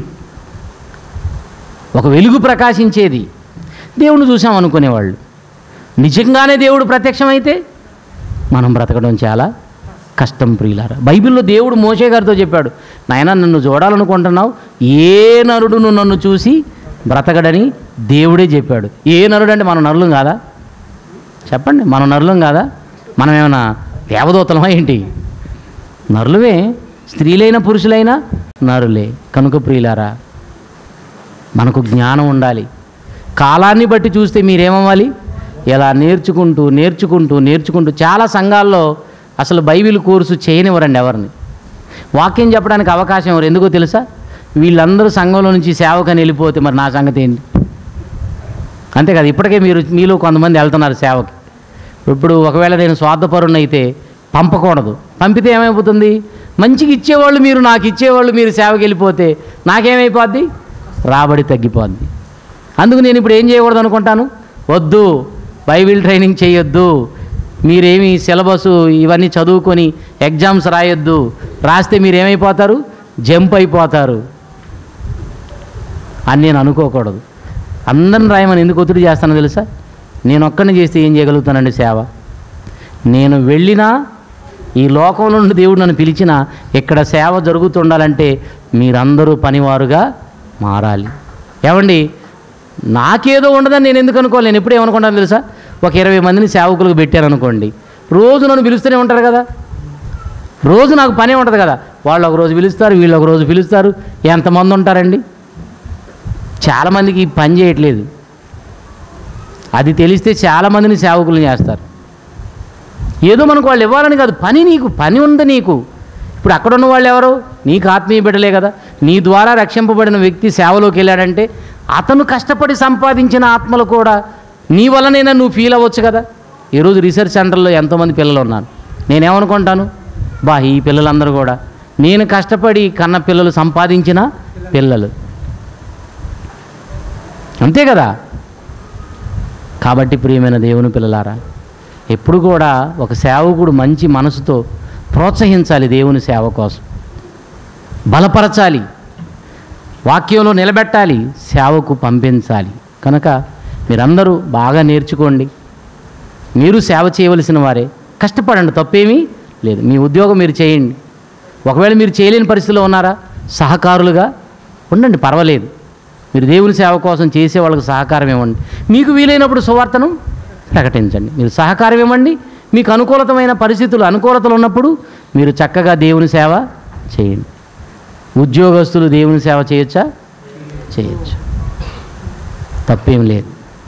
ఒక వెలుగు ప్రకాశించేది దేవుని చూసాం అనుకునేవాళ్ళు నిజంగానే దేవుడు ప్రత్యక్షమైతే మనం బ్రతకడం చాలా కష్టం ప్రియులారా బైబిల్లో దేవుడు మోషే గారితో చెప్పాడు నాయన నన్ను చూడాలనుకుంటున్నావు ఏ నరుడును నన్ను చూసి బ్రతకడని దేవుడే చెప్పాడు ఏ నరుడు అంటే మనం నరులం కాదా చెప్పండి మనం నరులం కాదా మనం ఏమైనా దేవదూతలమా ఏంటి నరులవే స్త్రీలైన పురుషులైనా నరులే కనుక ప్రియులారా మనకు జ్ఞానం ఉండాలి కాలాన్ని బట్టి చూస్తే మీరేమవ్వాలి ఇలా నేర్చుకుంటూ నేర్చుకుంటూ నేర్చుకుంటూ చాలా సంఘాల్లో అసలు బైబిల్ కోర్సు చేయనివ్వరండి ఎవరిని వాక్యం చెప్పడానికి అవకాశం ఎవరు ఎందుకో తెలుసా వీళ్ళందరూ సంఘంలో నుంచి సేవకని వెళ్ళిపోతే మరి నా సంగతి ఏంటి అంతే కదా ఇప్పటికే మీరు మీలో కొంతమంది వెళ్తున్నారు సేవకి ఇప్పుడు ఒకవేళ నేను స్వార్థపరుణ్ణి అయితే పంపకూడదు పంపితే ఏమైపోతుంది మంచిగా ఇచ్చేవాళ్ళు మీరు నాకు ఇచ్చేవాళ్ళు మీరు సేవకి వెళ్ళిపోతే నాకేమైపోద్ది రాబడి తగ్గిపోద్ది అందుకు నేను ఇప్పుడు ఏం చేయకూడదు అనుకుంటాను వద్దు బైబిల్ ట్రైనింగ్ చేయొద్దు మీరేమి సిలబస్ ఇవన్నీ చదువుకొని ఎగ్జామ్స్ రాయొద్దు రాస్తే మీరు ఏమైపోతారు జంప్ అయిపోతారు అని నేను అనుకోకూడదు అందరిని రాయమని ఎందుకు ఒత్తిడి చేస్తానో తెలుసా నేను ఒక్కడిని చేస్తే ఏం చేయగలుగుతానండి సేవ నేను వెళ్ళినా ఈ లోకంలో నుండి దేవుడు నన్ను పిలిచినా ఇక్కడ సేవ జరుగుతుండాలంటే మీరందరూ పనివారుగా మారాలి ఏమండి నాకేదో ఉండదని నేను ఎందుకు అనుకోవాలి నేను ఎప్పుడు ఏమనుకుంటాను తెలుసా ఒక ఇరవై మందిని సేవకులకు పెట్టాను అనుకోండి రోజు నన్ను పిలుస్తూనే ఉంటారు కదా రోజు నాకు పనే ఉంటుంది కదా వాళ్ళు ఒక రోజు పిలుస్తారు వీళ్ళు ఒక రోజు పిలుస్తారు ఎంతమంది ఉంటారండి చాలామందికి ఈ పని చేయట్లేదు అది తెలిస్తే చాలామందిని సేవకులు చేస్తారు ఏదో మనకు వాళ్ళు ఇవ్వాలని కాదు పని నీకు పని ఉంది నీకు ఇప్పుడు అక్కడ ఉన్న వాళ్ళు ఎవరు నీకు ఆత్మీయ బిడ్డలే కదా నీ ద్వారా రక్షింపబడిన వ్యక్తి సేవలోకి వెళ్ళాడంటే అతను కష్టపడి సంపాదించిన ఆత్మలు కూడా నీ వల్లనైనా నువ్వు ఫీల్ అవ్వచ్చు కదా ఈరోజు రీసెర్చ్ సెంటర్లో ఎంతోమంది పిల్లలు ఉన్నారు నేనేమనుకుంటాను బా ఈ పిల్లలందరూ కూడా నేను కష్టపడి కన్న పిల్లలు సంపాదించిన పిల్లలు అంతే కదా కాబట్టి ప్రియమైన దేవుని పిల్లలారా ఎప్పుడు కూడా ఒక సేవకుడు మంచి మనసుతో ప్రోత్సహించాలి దేవుని సేవ కోసం బలపరచాలి వాక్యంలో నిలబెట్టాలి సేవకు పంపించాలి కనుక మీరందరూ బాగా నేర్చుకోండి మీరు సేవ చేయవలసిన వారే కష్టపడండి తప్పేమీ లేదు మీ ఉద్యోగం మీరు చేయండి ఒకవేళ మీరు చేయలేని పరిస్థితిలో ఉన్నారా సహకారులుగా ఉండండి పర్వాలేదు మీరు దేవుని సేవ కోసం చేసే వాళ్ళకి సహకారం ఇవ్వండి మీకు వీలైనప్పుడు సువార్తను ప్రకటించండి మీరు సహకారం ఇవ్వండి మీకు అనుకూలతమైన పరిస్థితులు అనుకూలతలు ఉన్నప్పుడు మీరు చక్కగా దేవుని సేవ చేయండి ఉద్యోగస్తులు దేవుని సేవ చేయొచ్చా చేయొచ్చు తప్పేం లేదు